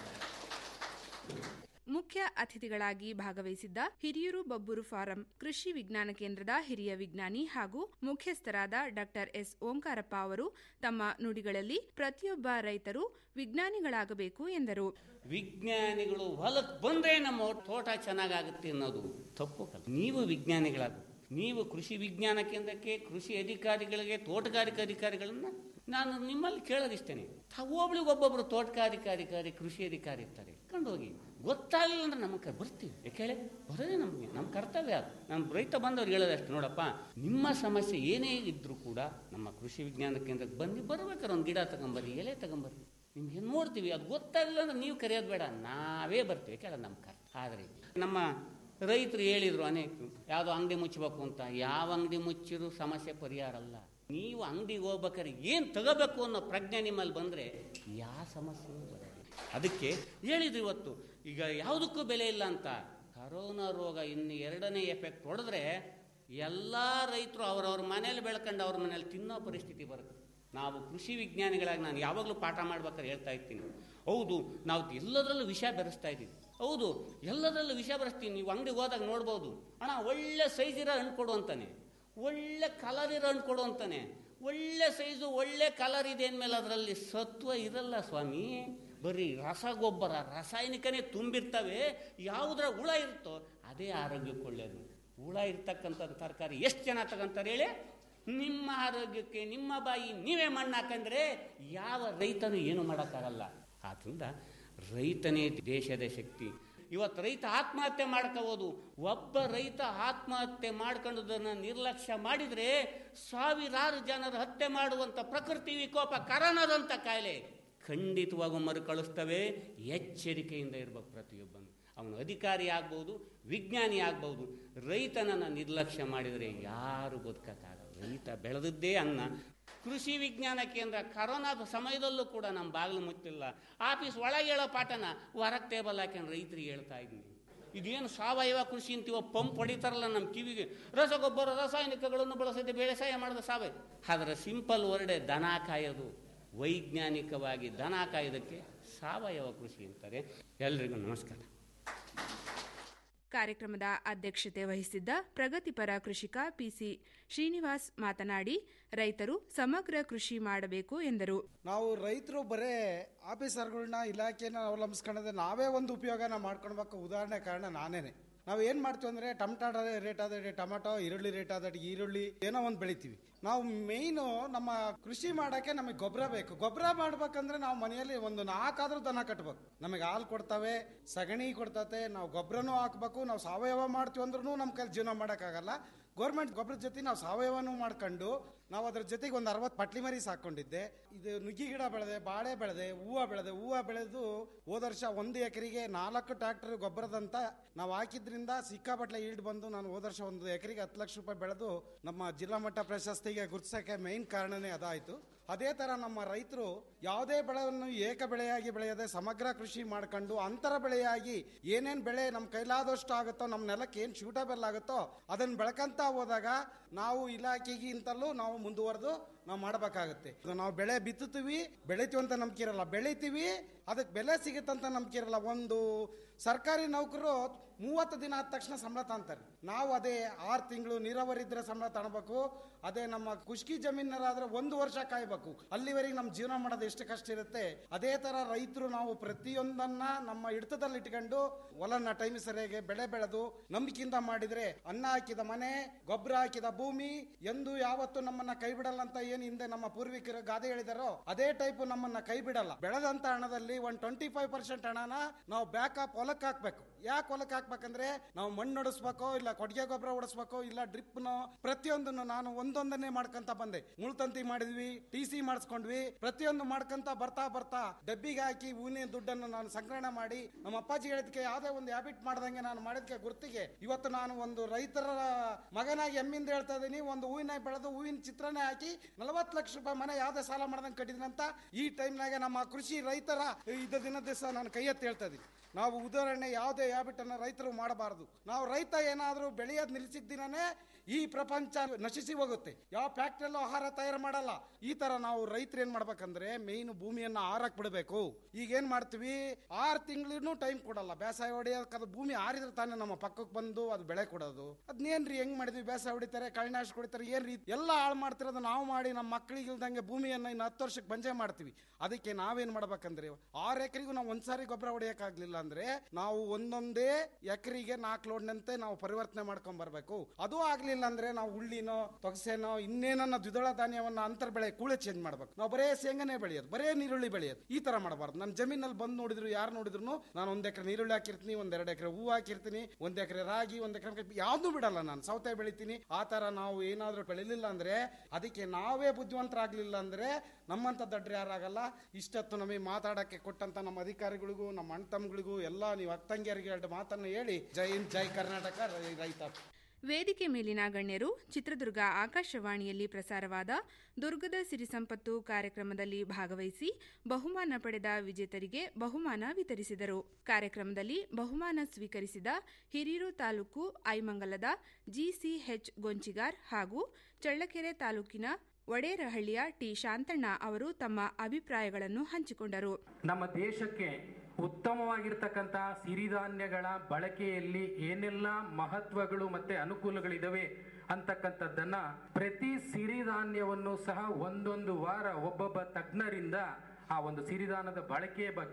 ಮುಖ್ಯ ಅತಿಥಿಗಳಾಗಿ ಭಾಗವಹಿಸಿದ್ದ ಹಿರಿಯೂರು ಬಬ್ಬೂರು ಫಾರಂ ಕೃಷಿ ವಿಜ್ಞಾನ ಕೇಂದ್ರದ ಹಿರಿಯ ವಿಜ್ಞಾನಿ ಹಾಗೂ ಮುಖ್ಯಸ್ಥರಾದ ಡಾಕ್ಟರ್ ಎಸ್ ಓಂಕಾರಪ್ಪ ಅವರು ತಮ್ಮ ನುಡಿಗಳಲ್ಲಿ ಪ್ರತಿಯೊಬ್ಬ ರೈತರು ವಿಜ್ಞಾನಿಗಳಾಗಬೇಕು ಎಂದರು ವಿಜ್ಞಾನಿಗಳು ಹೊಲಕ್ಕೆ ಬಂದ್ರೆ ನಮ್ಮ ತೋಟ ಚೆನ್ನಾಗಾಗುತ್ತೆ ಅನ್ನೋದು ತಪ್ಪು ಕಲ್ಪನೆ. ನೀವು ವಿಜ್ಞಾನಿಗಳಾಗಬೇಕು ನೀವು ಕೃಷಿ ವಿಜ್ಞಾನ ಕೇಂದ್ರಕ್ಕೆ ಕೃಷಿ ಅಧಿಕಾರಿಗಳಿಗೆ ತೋಟಗಾರಿಕಾ ಅಧಿಕಾರಿಗಳನ್ನ ನಾನು ನಿಮ್ಮಲ್ಲಿ ಕೇಳೋದಿಷ್ಟೇನೆ ಒಬ್ಬಳಿಗೆ ಒಬ್ಬೊಬ್ರು ತೋಟಗಾರಿಕಾ ಅಧಿಕಾರಿ ಕೃಷಿ ಅಧಿಕಾರಿ ಇರ್ತಾರೆ ಕರ್ಕೊಂಡು ಹೋಗಿ ಗೊತ್ತಾಗಲಿಲ್ಲ ಅಂದ್ರೆ ನಮ್ಮ ಕೈ ಬರ್ತೀವಿ ಯಾಕೆ ಬರೋದೇ ನಮಗೆ ನಮ್ಮ ಕರ್ತವ್ಯ ಅದು ನಮ್ಮ ರೈತ ಬಂದವ್ರು ಹೇಳೋದಷ್ಟು ನೋಡಪ್ಪ ನಿಮ್ಮ ಸಮಸ್ಯೆ ಏನೇ ಇದ್ರೂ ಕೂಡ ನಮ್ಮ ಕೃಷಿ ವಿಜ್ಞಾನ ಕೇಂದ್ರಕ್ಕೆ ಬಂದು ಬರ್ಬೇಕಾದ್ರೆ ಒಂದು ಗಿಡ ತಗೊಂಬರ್ರಿ ಎಲೆ ತಗೊಂಬರ್ರಿ ನಿಮ್ಗೆ ನೋಡ್ತೀವಿ ಅದು ಗೊತ್ತಾಗಲಿಲ್ಲ ಅಂದ್ರೆ ನೀವು ಕರೆಯೋದು ಬೇಡ ನಾವೇ ಬರ್ತೀವಿ ಕೇಳ ನಮ್ಮ ಕರ್ ಆದರೆ ನಮ್ಮ ರೈತರು ಹೇಳಿದ್ರು ಅನೇಕ ಯಾವುದೋ ಅಂಗಡಿ ಮುಚ್ಚಬೇಕು ಅಂತ ಯಾವ ಅಂಗಡಿ ಮುಚ್ಚಿದ್ರು ಸಮಸ್ಯೆ ಪರಿಹಾರ ಅಲ್ಲ ನೀವು ಅಂಗಡಿಗೆ ಹೋಗ್ಬೇಕಾದ್ರೆ ಏನು ತಗೋಬೇಕು ಅನ್ನೋ ಪ್ರಜ್ಞೆ ನಿಮ್ಮಲ್ಲಿ ಬಂದರೆ ಯಾವ ಸಮಸ್ಯೆ ಬರೋದಿಲ್ಲ ಅದಕ್ಕೆ ಹೇಳಿದ್ರು ಇವತ್ತು ಈಗ ಯಾವುದಕ್ಕೂ ಬೆಲೆ ಇಲ್ಲ ಅಂತ ಕರೋನಾ ರೋಗ ಇನ್ನು ಎರಡನೇ ಎಫೆಕ್ಟ್ ಹೊಡೆದ್ರೆ ಎಲ್ಲ ರೈತರು ಅವರವ್ರ ಮನೇಲಿ ಬೆಳ್ಕೊಂಡು ಅವ್ರ ಮನೇಲಿ ತಿನ್ನೋ ಪರಿಸ್ಥಿತಿ ಬರುತ್ತೆ ನಾವು ಕೃಷಿ ವಿಜ್ಞಾನಿಗಳಾಗಿ ನಾನು ಯಾವಾಗಲೂ ಪಾಠ ಮಾಡ್ಬೇಕಾದ್ರೆ ಹೇಳ್ತಾ ಇರ್ತೀನಿ ಹೌದು ನಾವು ಎಲ್ಲದರಲ್ಲೂ ವಿಷ ಬೆರೆಸ್ತಾ ಇದ್ದೀವಿ ಹೌದು ಎಲ್ಲದರಲ್ಲೂ ವಿಷ ಬೆರೆಸ್ತೀವಿ ನೀವು ಅಂಗಡಿಗೆ ಹೋದಾಗ ನೋಡ್ಬೋದು ಅಣ್ಣ ಒಳ್ಳೆ ಸೈಜ್ ಇರೋ ಹಣ್ಣು ಕೊಡು ಅಂತಾನೆ ಒಳ್ಳೆ ಕಲರ್ ಇರೋ ಹಣ್ಣು ಕೊಡು ಅಂತಾನೆ ಒಳ್ಳೆ ಸೈಜು ಒಳ್ಳೆ ಕಲರ್ ಇದೆ ಅಂದಮೇಲೆ ಅದರಲ್ಲಿ ಸತ್ವ ಇರಲ್ಲ ಸ್ವಾಮಿ ಬರೀ ರಸಗೊಬ್ಬರ ರಾಸಾಯನಿಕನೇ ತುಂಬಿರ್ತವೆ ಯಾವುದರ ಹುಳ ಇರುತ್ತೋ ಅದೇ ಆರೋಗ್ಯಕ್ಕೆ ಒಳ್ಳೆಯದು ಹುಳ ಇರ್ತಕ್ಕಂಥ ತರಕಾರಿ ಎಷ್ಟು ಜನ ತಗೊಂತಾರೆ ಹೇಳಿ ನಿಮ್ಮ ಆರೋಗ್ಯಕ್ಕೆ ನಿಮ್ಮ ಬಾಯಿ ನೀವೇ ಮಣ್ಣು ಹಾಕಂದ್ರೆ ಯಾವ ರೈತನು ಏನು ಮಾಡೋಕ್ಕಾಗಲ್ಲ ಆದ್ರಿಂದ ರೈತನೇ ದೇಶದ ಶಕ್ತಿ ಇವತ್ತು ರೈತ ಆತ್ಮಹತ್ಯೆ ಮಾಡ್ಕೋಬೋದು ಒಬ್ಬ ರೈತ ಆತ್ಮಹತ್ಯೆ ಮಾಡ್ಕೊಂಡದನ್ನ ನಿರ್ಲಕ್ಷ್ಯ ಮಾಡಿದ್ರೆ ಸಾವಿರಾರು ಜನರು ಹತ್ಯೆ ಮಾಡುವಂಥ ಪ್ರಕೃತಿ ವಿಕೋಪ ಕರೋನಾದಂಥ ಕಾಯಿಲೆ ಖಂಡಿತವಾಗೂ ಮರುಕಳಿಸ್ತವೆ ಎಚ್ಚರಿಕೆಯಿಂದ ಇರಬೇಕು ಪ್ರತಿಯೊಬ್ಬನು ಅವನು ಅಧಿಕಾರಿ ಆಗ್ಬೋದು ವಿಜ್ಞಾನಿ ಆಗ್ಬೋದು ರೈತನನ್ನು ನಿರ್ಲಕ್ಷ್ಯ ಮಾಡಿದರೆ ಯಾರು ಬದುಕಕ್ಕಾಗಲ್ಲ ರೈತ ಬೆಳೆದದ್ದೇ ಅನ್ನ ಕೃಷಿ ವಿಜ್ಞಾನ ಕೇಂದ್ರ ಕರೋನಾದ ಸಮಯದಲ್ಲೂ ಕೂಡ ನಮ್ಮ ಬಾಗಿಲು ಮುಚ್ಚಿಲ್ಲ ಆಫೀಸ್ ಒಳಗೆ ಹೇಳೋ ಪಾಠನ ಹೊರಗೆ ಟೇಬಲ್ ಹಾಕೊಂಡು ರೈತರಿಗೆ ಹೇಳ್ತಾ ಇದ್ದೀನಿ ಇದೇನು ಸಾವಯವ ಕೃಷಿ ಅಂತೀವೋ ಪಂಪ್ ಹೊಡಿತಾರಲ್ಲ ನಮ್ಮ ಕಿವಿಗೆ ರಸಗೊಬ್ಬರ ರಾಸಾಯನಿಕಗಳನ್ನು ಬಳಸದೆ ಬೇಸಾಯ ಮಾಡಿದ ಸಾವಯವ ಅದರ ಸಿಂಪಲ್ ವರ್ಡೆ ದನ ಕಾಯೋದು ವೈಜ್ಞಾನಿಕವಾಗಿ ದನ ಕಾಯೋದಕ್ಕೆ ಸಾವಯವ ಕೃಷಿ ಅಂತಾರೆ ಎಲ್ರಿಗೂ ನಮಸ್ಕಾರ ಕಾರ್ಯಕ್ರಮದ ಅಧ್ಯಕ್ಷತೆ ವಹಿಸಿದ್ದ ಪ್ರಗತಿಪರ ಕೃಷಿಕ ಪಿಸಿ ಶ್ರೀನಿವಾಸ್ ಮಾತನಾಡಿ ರೈತರು ಸಮಗ್ರ ಕೃಷಿ ಮಾಡಬೇಕು ಎಂದರು ನಾವು ರೈತರು ಬರೇ ಆಫೀಸರ್ಗಳನ್ನ ಇಲಾಖೆನ ಅವಲಂಬಿಸ್ಕೊಂಡ್ರೆ ನಾವೇ ಒಂದು ಉಪಯೋಗನ ಮಾಡ್ಕೊಳ್ಬೇಕು ಉದಾಹರಣೆ ಕಾರಣ ನಾನೇನೆ ನಾವು ಏನು ಮಾಡ್ತೀವಿ ಅಂದರೆ ಟಮಟಾಟ ರೇಟ್ ಆದಡಿ ಟೊಮೆಟೊ ಈರುಳ್ಳಿ ರೇಟ್ ಆದಡಿ ಈರುಳ್ಳಿ ಏನೋ ಒಂದು ಬೆಳಿತೀವಿ ನಾವು ಮೇಯ್ನು ನಮ್ಮ ಕೃಷಿ ಮಾಡೋಕ್ಕೆ ನಮಗೆ ಗೊಬ್ಬರ ಬೇಕು ಗೊಬ್ಬರ ಮಾಡ್ಬೇಕಂದ್ರೆ ನಾವು ಮನೆಯಲ್ಲಿ ಒಂದು ನಾಲ್ಕಾದ್ರೂ ದನ ಕಟ್ಬೇಕು ನಮಗೆ ಹಾಲು ಕೊಡ್ತವೆ ಸಗಣಿ ಕೊಡ್ತತೆ ನಾವು ಗೊಬ್ಬರನೂ ಹಾಕ್ಬೇಕು ನಾವು ಸಾವಯವ ಮಾಡ್ತೀವಿ ಅಂದ್ರೂ ನಮ್ಮ ಕೈಲಿ ಜೀವನ ಮಾಡೋಕ್ಕಾಗಲ್ಲ ಗೌರ್ಮೆಂಟ್ ಗೊಬ್ಬರದ ಜೊತೆ ನಾವು ಸಾವಯವನೂ ಮಾಡ್ಕೊಂಡು ನಾವು ಅದ್ರ ಜೊತೆಗೆ ಒಂದು ಅರವತ್ತು ಪಟ್ಲಿ ಮರಿ ಸಾಕೊಂಡಿದ್ದೆ ಇದು ನುಗ್ಗಿ ಗಿಡ ಬೆಳೆದೆ ಬಾಳೆ ಬೆಳೆದೆ ಹೂವು ಬೆಳೆದೆ ಹೂವು ಬೆಳೆದು ಹೋದ ವರ್ಷ ಒಂದು ಎಕರೆಗೆ ನಾಲ್ಕು ಟ್ರ್ಯಾಕ್ಟರ್ ಗೊಬ್ಬರದಂತ ನಾವು ಹಾಕಿದ್ರಿಂದ ಸಿಕ್ಕಾಪಟ್ಲೆ ಈಲ್ಡ್ ಬಂದು ನಾನು ಹೋದ ವರ್ಷ ಒಂದು ಎಕರೆಗೆ ಹತ್ತು ಲಕ್ಷ ರೂಪಾಯಿ ಬೆಳೆದು ನಮ್ಮ ಜಿಲ್ಲಾ ಮಟ್ಟ ಪ್ರಶಸ್ತಿಗೆ ಗುರ್ಸಕ್ಕೆ ಮೇನ್ ಕಾರಣನೇ ಅದಾಯಿತು ಅದೇ ಥರ ನಮ್ಮ ರೈತರು ಯಾವುದೇ ಬೆಳೆಯನ್ನು ಏಕ ಬೆಳೆಯಾಗಿ ಬೆಳೆಯದೆ ಸಮಗ್ರ ಕೃಷಿ ಮಾಡ್ಕೊಂಡು ಅಂತರ ಬೆಳೆಯಾಗಿ ಏನೇನು ಬೆಳೆ ನಮ್ಮ ಕೈಲಾದಷ್ಟು ಆಗುತ್ತೋ ನಮ್ಮ ನೆಲಕ್ಕೆ ಏನು ಸೂಟಬಲ್ ಆಗುತ್ತೋ ಅದನ್ನು ಬೆಳ್ಕಂತ ಹೋದಾಗ ನಾವು ಇಲಾಖೆಗಿಂತಲೂ ನಾವು ಮುಂದುವರೆದು ನಾವು ಮಾಡಬೇಕಾಗುತ್ತೆ ಇದು ನಾವು ಬೆಳೆ ಬಿತ್ತುತ್ತೀವಿ ಬೆಳಿತೀವಿ ಅಂತ ನಂಬಿಕೆ ಇರಲ್ಲ ಬೆಳಿತೀವಿ ಅದಕ್ಕೆ ಬೆಲೆ ಸಿಗುತ್ತಂತ ನಂಬಿಕೆ ಇರಲ್ಲ ಒಂದು ಸರ್ಕಾರಿ ನೌಕರು ಮೂವತ್ತು ದಿನ ಆದ ತಕ್ಷಣ ಸಂಬಳ ತಾಂತಾರೆ ನಾವು ಅದೇ ಆರು ತಿಂಗಳು ನೀರಾವರಿ ಇದ್ರೆ ಸಂಬಳ ತಗೊಬೇಕು ಅದೇ ನಮ್ಮ ಖುಷ್ಕಿ ಜಮೀನರಾದ್ರೆ ಒಂದು ವರ್ಷ ಕಾಯ್ಬೇಕು ಅಲ್ಲಿವರೆಗೆ ನಮ್ಮ ಜೀವನ ಮಾಡೋದು ಎಷ್ಟು ಕಷ್ಟ ಇರುತ್ತೆ ಅದೇ ತರ ರೈತರು ನಾವು ಪ್ರತಿಯೊಂದನ್ನ ನಮ್ಮ ಹಿಡಿತದಲ್ಲಿ ಇಟ್ಕೊಂಡು ಹೊಲನ ಟೈಮ್ ಸರಿಯಾಗಿ ಬೆಳೆ ಬೆಳೆದು ನಂಬಿಕೆಯಿಂದ ಮಾಡಿದ್ರೆ ಅನ್ನ ಹಾಕಿದ ಮನೆ ಗೊಬ್ಬರ ಹಾಕಿದ ಭೂಮಿ ಎಂದು ಯಾವತ್ತು ನಮ್ಮನ್ನ ಕೈ ಬಿಡಲ್ಲ ಅಂತ ಏನ್ ಹಿಂದೆ ನಮ್ಮ ಪೂರ್ವಿಕರು ಗಾದೆ ಹೇಳಿದಾರೋ ಅದೇ ಟೈಪ್ ನಮ್ಮನ್ನ ಕೈ ಬಿಡಲ್ಲ ಬೆಳೆದಂತ ಹಣದಲ್ಲಿ ಒಂದ್ ಟ್ವೆಂಟಿ ಫೈವ್ ಪರ್ಸೆಂಟ್ ಹಣನ ನಾವು ಬ್ಯಾಕಪ್ ಹೊಲಕ್ಕೆ ಹಾಕ್ಬೇಕು ಯಾಕೆ ಹೊಲಕ್ಕೆ ಹಾಕ್ಬೇಕಂದ್ರೆ ನಾವು ಮಣ್ಣು ಹೊಡಿಸ್ಬೇಕೋ ಇಲ್ಲ ಕೊಟ್ಟಿಗೆ ಗೊಬ್ಬರ ಹೊಡಿಸ್ಬೇಕೋ ಇಲ್ಲ ಡ್ರಿಪ್ನೋ ಪ್ರತಿಯೊಂದನ್ನು ನಾನು ಒಂದೊಂದನ್ನೇ ಮಾಡ್ಕೊಂತ ಬಂದೆ ಮುಳ್ತಂತಿ ಮಾಡಿದ್ವಿ ಟಿ ಸಿ ಮಾಡಿಸ್ಕೊಂಡ್ವಿ ಪ್ರತಿಯೊಂದು ಮಾಡ್ಕೊಂತ ಬರ್ತಾ ಬರ್ತಾ ಡಬ್ಬಿಗೆ ಹಾಕಿ ಹೂವಿನ ದುಡ್ಡನ್ನು ನಾನು ಸಂಗ್ರಹಣೆ ಮಾಡಿ ನಮ್ಮ ಅಪ್ಪಾಜಿ ಹೇಳಿದ್ಕೆ ಯಾವುದೇ ಒಂದು ಹ್ಯಾಬಿಟ್ ಮಾಡ್ದಂಗೆ ನಾನು ಮಾಡಿದ್ಕೆ ಗುರ್ತಿಗೆ ಇವತ್ತು ನಾನು ಒಂದು ರೈತರ ಮಗನಾಗಿ ಎಮ್ಮಿಂದ ಹೇಳ್ತಾ ಇದೀನಿ ಒಂದು ಹೂವಿನ ಬೆಳೆದು ಹೂವಿನ ಚಿತ್ರನೇ ಹಾಕಿ ನಲವತ್ತು ಲಕ್ಷ ರೂಪಾಯಿ ಮನೆ ಯಾವುದೇ ಸಾಲ ಮಾಡ್ದಂಗೆ ಕಟ್ಟಿದ್ನಂತ ಈ ಟೈಮ್ನಾಗೆ ನಮ್ಮ ಕೃಷಿ ರೈತರ ಇದ್ದ ದಿನ ದಿವಸ ನಾನು ಕೈ ಎತ್ತಿ ಹೇಳ್ತಾ ಇದೀನಿ ನಾವು ಉದಾಹರಣೆ ಯಾವುದೇ ಹ್ಯಾಬಿಟ್ ಅನ್ನ ರೈತರು ಮಾಡಬಾರದು ನಾವು ರೈತ ಏನಾದರೂ ಬೆಳೆಯೋದು ನಿಲ್ಲಿಸಿದ ದಿನನೇ ಈ ಪ್ರಪಂಚ ನಶಿಸಿ ಹೋಗುತ್ತೆ ಯಾವ ಫ್ಯಾಕ್ಟ್ರಿಯಲ್ಲೂ ಆಹಾರ ತಯಾರು ಮಾಡಲ್ಲ ಈ ತರ ನಾವು ರೈತರು ಏನ್ ಮಾಡ್ಬೇಕಂದ್ರೆ ಮೇನ್ ಭೂಮಿಯನ್ನ ಆರಕ್ ಬಿಡಬೇಕು ಈಗ ಏನ್ ಮಾಡ್ತೀವಿ ಆರು ತಿಂಗಳು ಟೈಮ್ ಕೊಡಲ್ಲ ಬೇಸಾಯ ಹೊಡೆಯೋಕೆ ಅದು ಭೂಮಿ ಆರಿದ್ರೆ ತಾನೇ ನಮ್ಮ ಪಕ್ಕಕ್ಕೆ ಬಂದು ಅದು ಬೆಳೆ ಕೊಡೋದು ಅದನ್ನೇನ್ರಿ ಹೆಂಗ್ ಮಾಡಿದ್ವಿ ಬೇಸಾಯ ಹೊಡಿತಾರೆ ಕಳೆನಾಶ ಕೊಡ್ತಾರೆ ಏನ್ ರೀ ಎಲ್ಲ ಹಾಳು ಮಾಡ್ತಿರೋದು ನಾವು ಮಾಡಿ ನಮ್ಮ ಮಕ್ಕಳಿಗೆ ಇಲ್ದಂಗೆ ಭೂಮಿಯನ್ನ ಇನ್ನು ಹತ್ತು ವರ್ಷಕ್ಕೆ ಬಂಜೆ ಮಾಡ್ತೀವಿ ಅದಕ್ಕೆ ನಾವೇನ್ ಮಾಡ್ಬೇಕಂದ್ರೆ ಆರು ಎಕರೆಗೂ ನಾವು ಒಂದ್ಸಾರಿ ಗೊಬ್ಬರ ಹೊಡೆಯಕ್ಕಾಗ್ಲಿಲ್ಲ ಅಂದ್ರೆ ನಾವು ಒಂದೊಂದೇ ಎಕರೆಗೆ ನಾಲ್ಕು ಲೋಡ್ನಂತೆ ನಾವು ಪರಿವರ್ತನೆ ಮಾಡ್ಕೊಂಡ್ ಬರ್ಬೇಕು ಅದು ಆಗ್ಲಿಲ್ಲ ಅಂದ್ರೆ ನಾವು ಉಳ್ಳಿನೋ ತೊಗಸೆನೋ ಇನ್ನೇನನ್ನ ದ್ವಿದಳ ಧಾನ್ಯವನ್ನ ಅಂತರ ಬೆಳೆ ಕೂಳೆ ಚೇಂಜ್ ಮಾಡ್ಬೇಕು ನಾವು ಬರೇ ಶೇಂಗನೆ ಬೆಳೆಯೋದು ಬರೇ ನೀರುಳ್ಳಿ ಬೆಳೆಯೋದು ಈ ತರ ಮಾಡಬಾರ್ದು ನನ್ನ ಜಮೀನಲ್ಲಿ ಬಂದು ನೋಡಿದ್ರು ಯಾರು ನೋಡಿದ್ರು ನಾನು ಒಂದ್ ಎಕರೆ ನೀರುಳ್ಳಿ ಹಾಕಿರ್ತೀನಿ ಒಂದ್ ಎರಡು ಎಕರೆ ಹೂ ಹಾಕಿರ್ತೀನಿ ಒಂದ್ ಎಕರೆ ರಾಗಿ ಒಂದ್ ಎಕರೆ ಯಾವ್ದು ಬಿಡಲ್ಲ ನಾನು ಸೌತೆ ಬೆಳಿತೀನಿ ಆ ತರ ನಾವು ಏನಾದ್ರೂ ಬೆಳಿಲಿಲ್ಲ ಅಂದ್ರೆ ಅದಕ್ಕೆ ನಾವೇ ಬುದ್ಧಿವಂತರಾಗ್ಲಿಲ್ಲ ಅಂದ್ರೆ ನಮ್ಮಂತ ದಡ್ರೆ ಯಾರಾಗಲ್ಲ ಇಷ್ಟೊತ್ತು ನಮಗೆ ಮಾತಾಡಕ್ಕೆ ಕೊಟ್ಟಂತ ನಮ್ಮ ಅಧಿಕಾರಿಗಳಿಗೂ ನಮ್ಮ ಅಣ್ಣ ತಮ್ಮಗಳಿಗೂ ಎಲ್ಲ ನೀವು ಅಕ್ಕಂಗಿಯರಿಗೆ ಎರಡು ಮಾತನ್ನು ಹೇಳಿ ಜೈ ಹಿಂದ್ ಜೈ ಕರ್ನಾಟಕ ರೈ- ರೈತ ವೇದಿಕೆ ಮೇಲಿನ ಗಣ್ಯರು ಚಿತ್ರದುರ್ಗ ಆಕಾಶವಾಣಿಯಲ್ಲಿ ಪ್ರಸಾರವಾದ ದುರ್ಗದ ಸಿರಿ ಸಂಪತ್ತು ಕಾರ್ಯಕ್ರಮದಲ್ಲಿ ಭಾಗವಹಿಸಿ ಬಹುಮಾನ ಪಡೆದ ವಿಜೇತರಿಗೆ ಬಹುಮಾನ ವಿತರಿಸಿದರು ಕಾರ್ಯಕ್ರಮದಲ್ಲಿ ಬಹುಮಾನ ಸ್ವೀಕರಿಸಿದ ಹಿರಿಯೂರು ತಾಲೂಕು ಐಮಂಗಲದ ಜಿಸಿಎಚ್ ಗೊಂಚಿಗಾರ್ ಹಾಗೂ ಚಳ್ಳಕೆರೆ ತಾಲೂಕಿನ ಒಡೇರಹಳ್ಳಿಯ ಟಿ ಶಾಂತಣ್ಣ ಅವರು ತಮ್ಮ ಅಭಿಪ್ರಾಯಗಳನ್ನು ಹಂಚಿಕೊಂಡರು ನಮ್ಮ ದೇಶಕ್ಕೆ ಉತ್ತಮವಾಗಿರ್ತಕ್ಕಂಥ ಸಿರಿಧಾನ್ಯಗಳ ಬಳಕೆಯಲ್ಲಿ ಏನೆಲ್ಲ ಮಹತ್ವಗಳು ಮತ್ತೆ ಅನುಕೂಲಗಳಿದಾವೆ ಅಂತಕ್ಕಂಥದ್ದನ್ನ ಪ್ರತಿ ಸಿರಿಧಾನ್ಯವನ್ನು ಸಹ ಒಂದೊಂದು ವಾರ ಒಬ್ಬೊಬ್ಬ ತಜ್ಞರಿಂದ ಆ ಒಂದು ಸಿರಿಧಾನದ ಬಳಕೆಯ ಬಗ್ಗೆ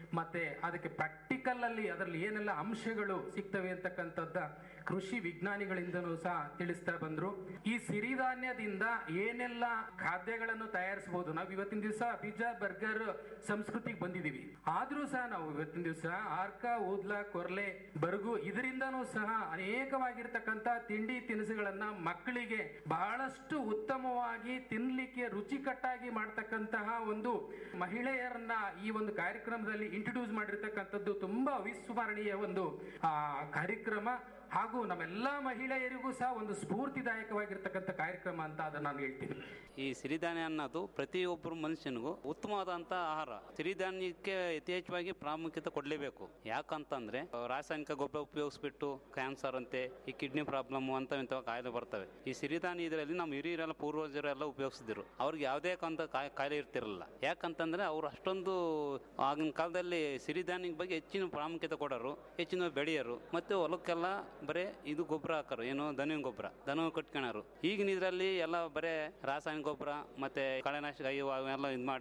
ಮತ್ತೆ ಅದಕ್ಕೆ ಪ್ರಾಕ್ಟಿಕಲ್ ಅಲ್ಲಿ ಅದರಲ್ಲಿ ಏನೆಲ್ಲ ಅಂಶಗಳು ಸಿಗ್ತವೆ ಅಂತಕ್ಕಂಥದ್ದ ಕೃಷಿ ವಿಜ್ಞಾನಿಗಳಿಂದನೂ ಸಹ ತಿಳಿಸ್ತಾ ಬಂದ್ರು ಈ ಸಿರಿಧಾನ್ಯದಿಂದ ಏನೆಲ್ಲ ಖಾದ್ಯಗಳನ್ನು ತಯಾರಿಸಬಹುದು ನಾವು ಇವತ್ತಿನ ದಿವಸ ಪಿಜ್ಜಾ ಬರ್ಗರ್ ಸಂಸ್ಕೃತಿಗೆ ಬಂದಿದೀವಿ ಆದ್ರೂ ಸಹ ನಾವು ಇವತ್ತಿನ ದಿವಸ ಆರ್ಕ ಊದ್ಲ ಕೊರ್ಲೆ ಬರ್ಗು ಇದರಿಂದನೂ ಸಹ ಅನೇಕವಾಗಿರ್ತಕ್ಕಂಥ ತಿಂಡಿ ತಿನಿಸುಗಳನ್ನ ಮಕ್ಕಳಿಗೆ ಬಹಳಷ್ಟು ಉತ್ತಮವಾಗಿ ತಿನ್ಲಿಕ್ಕೆ ರುಚಿಕಟ್ಟಾಗಿ ಮಾಡ್ತಕ್ಕಂತಹ ಒಂದು ಮಹಿಳೆಯರನ್ನ ಈ ಒಂದು ಕಾರ್ಯಕ್ರಮದಲ್ಲಿ ಇಂಟ್ರೊಡ್ಯೂಸ್ ಮಾಡಿರ್ತಕ್ಕಂಥದ್ದು ತುಂಬಾ ಅವಿಸ್ಮರಣೀಯ ಒಂದು ಆ ಕಾರ್ಯಕ್ರಮ ಹಾಗೂ ನಮ್ಮೆಲ್ಲಾ ಮಹಿಳೆಯರಿಗೂ ಸಹ ಒಂದು ಸ್ಫೂರ್ತಿದಾಯಕವಾಗಿರ್ತಕ್ಕಂಥ ಕಾರ್ಯಕ್ರಮ ಅಂತ ಅದನ್ನ ನಾನು ಹೇಳ್ತೀನಿ ಈ ಸಿರಿಧಾನ್ಯ ಅನ್ನೋದು ಪ್ರತಿಯೊಬ್ಬರು ಮನುಷ್ಯನಿಗೂ ಉತ್ತಮವಾದಂತ ಆಹಾರ ಸಿರಿಧಾನ್ಯಕ್ಕೆ ಯಥೇಚ್ಛವಾಗಿ ಪ್ರಾಮುಖ್ಯತೆ ಕೊಡಲೇಬೇಕು ಯಾಕಂತಂದ್ರೆ ರಾಸಾಯನಿಕ ಗೊಬ್ಬರ ಉಪಯೋಗಿಸ್ಬಿಟ್ಟು ಕ್ಯಾನ್ಸರ್ ಅಂತೆ ಈ ಕಿಡ್ನಿ ಪ್ರಾಬ್ಲಮ್ ಅಂತ ಇಂಥ ಕಾಯಿಲೆ ಬರ್ತವೆ ಈ ಸಿರಿಧಾನ್ಯ ಇದರಲ್ಲಿ ನಮ್ಮ ಹಿರಿಯರೆಲ್ಲ ಪೂರ್ವಜರೆಲ್ಲ ಉಪಯೋಗಿಸಿದ್ರು ಅವ್ರಿಗೆ ಯಾವುದೇ ಅಂತ ಕಾಯಿಲೆ ಇರ್ತಿರಲಿಲ್ಲ ಯಾಕಂತಂದ್ರೆ ಅವ್ರು ಅಷ್ಟೊಂದು ಆಗಿನ ಕಾಲದಲ್ಲಿ ಸಿರಿಧಾನ್ಯ ಬಗ್ಗೆ ಹೆಚ್ಚಿನ ಪ್ರಾಮುಖ್ಯತೆ ಕೊಡೋರು ಹೆಚ್ಚಿನ ಬೆಳೆಯರು ಮತ್ತೆ ಹೊಲಕ್ಕೆಲ್ಲ ಬರೇ ಇದು ಗೊಬ್ಬರ ಹಾಕೋರು ಏನು ದನಿನ ಗೊಬ್ಬರ ದನ ಕಟ್ಕೊಳರು ಈಗಿನ ಇದರಲ್ಲಿ ಎಲ್ಲ ಬರೇ ರಾಸಾಯನಿಕ ಗೊಬ್ಬರ ಮತ್ತೆ ಕಳೆನಾಶಕ ಇವು ಅವೆಲ್ಲ ಇದು ಮಾಡಿ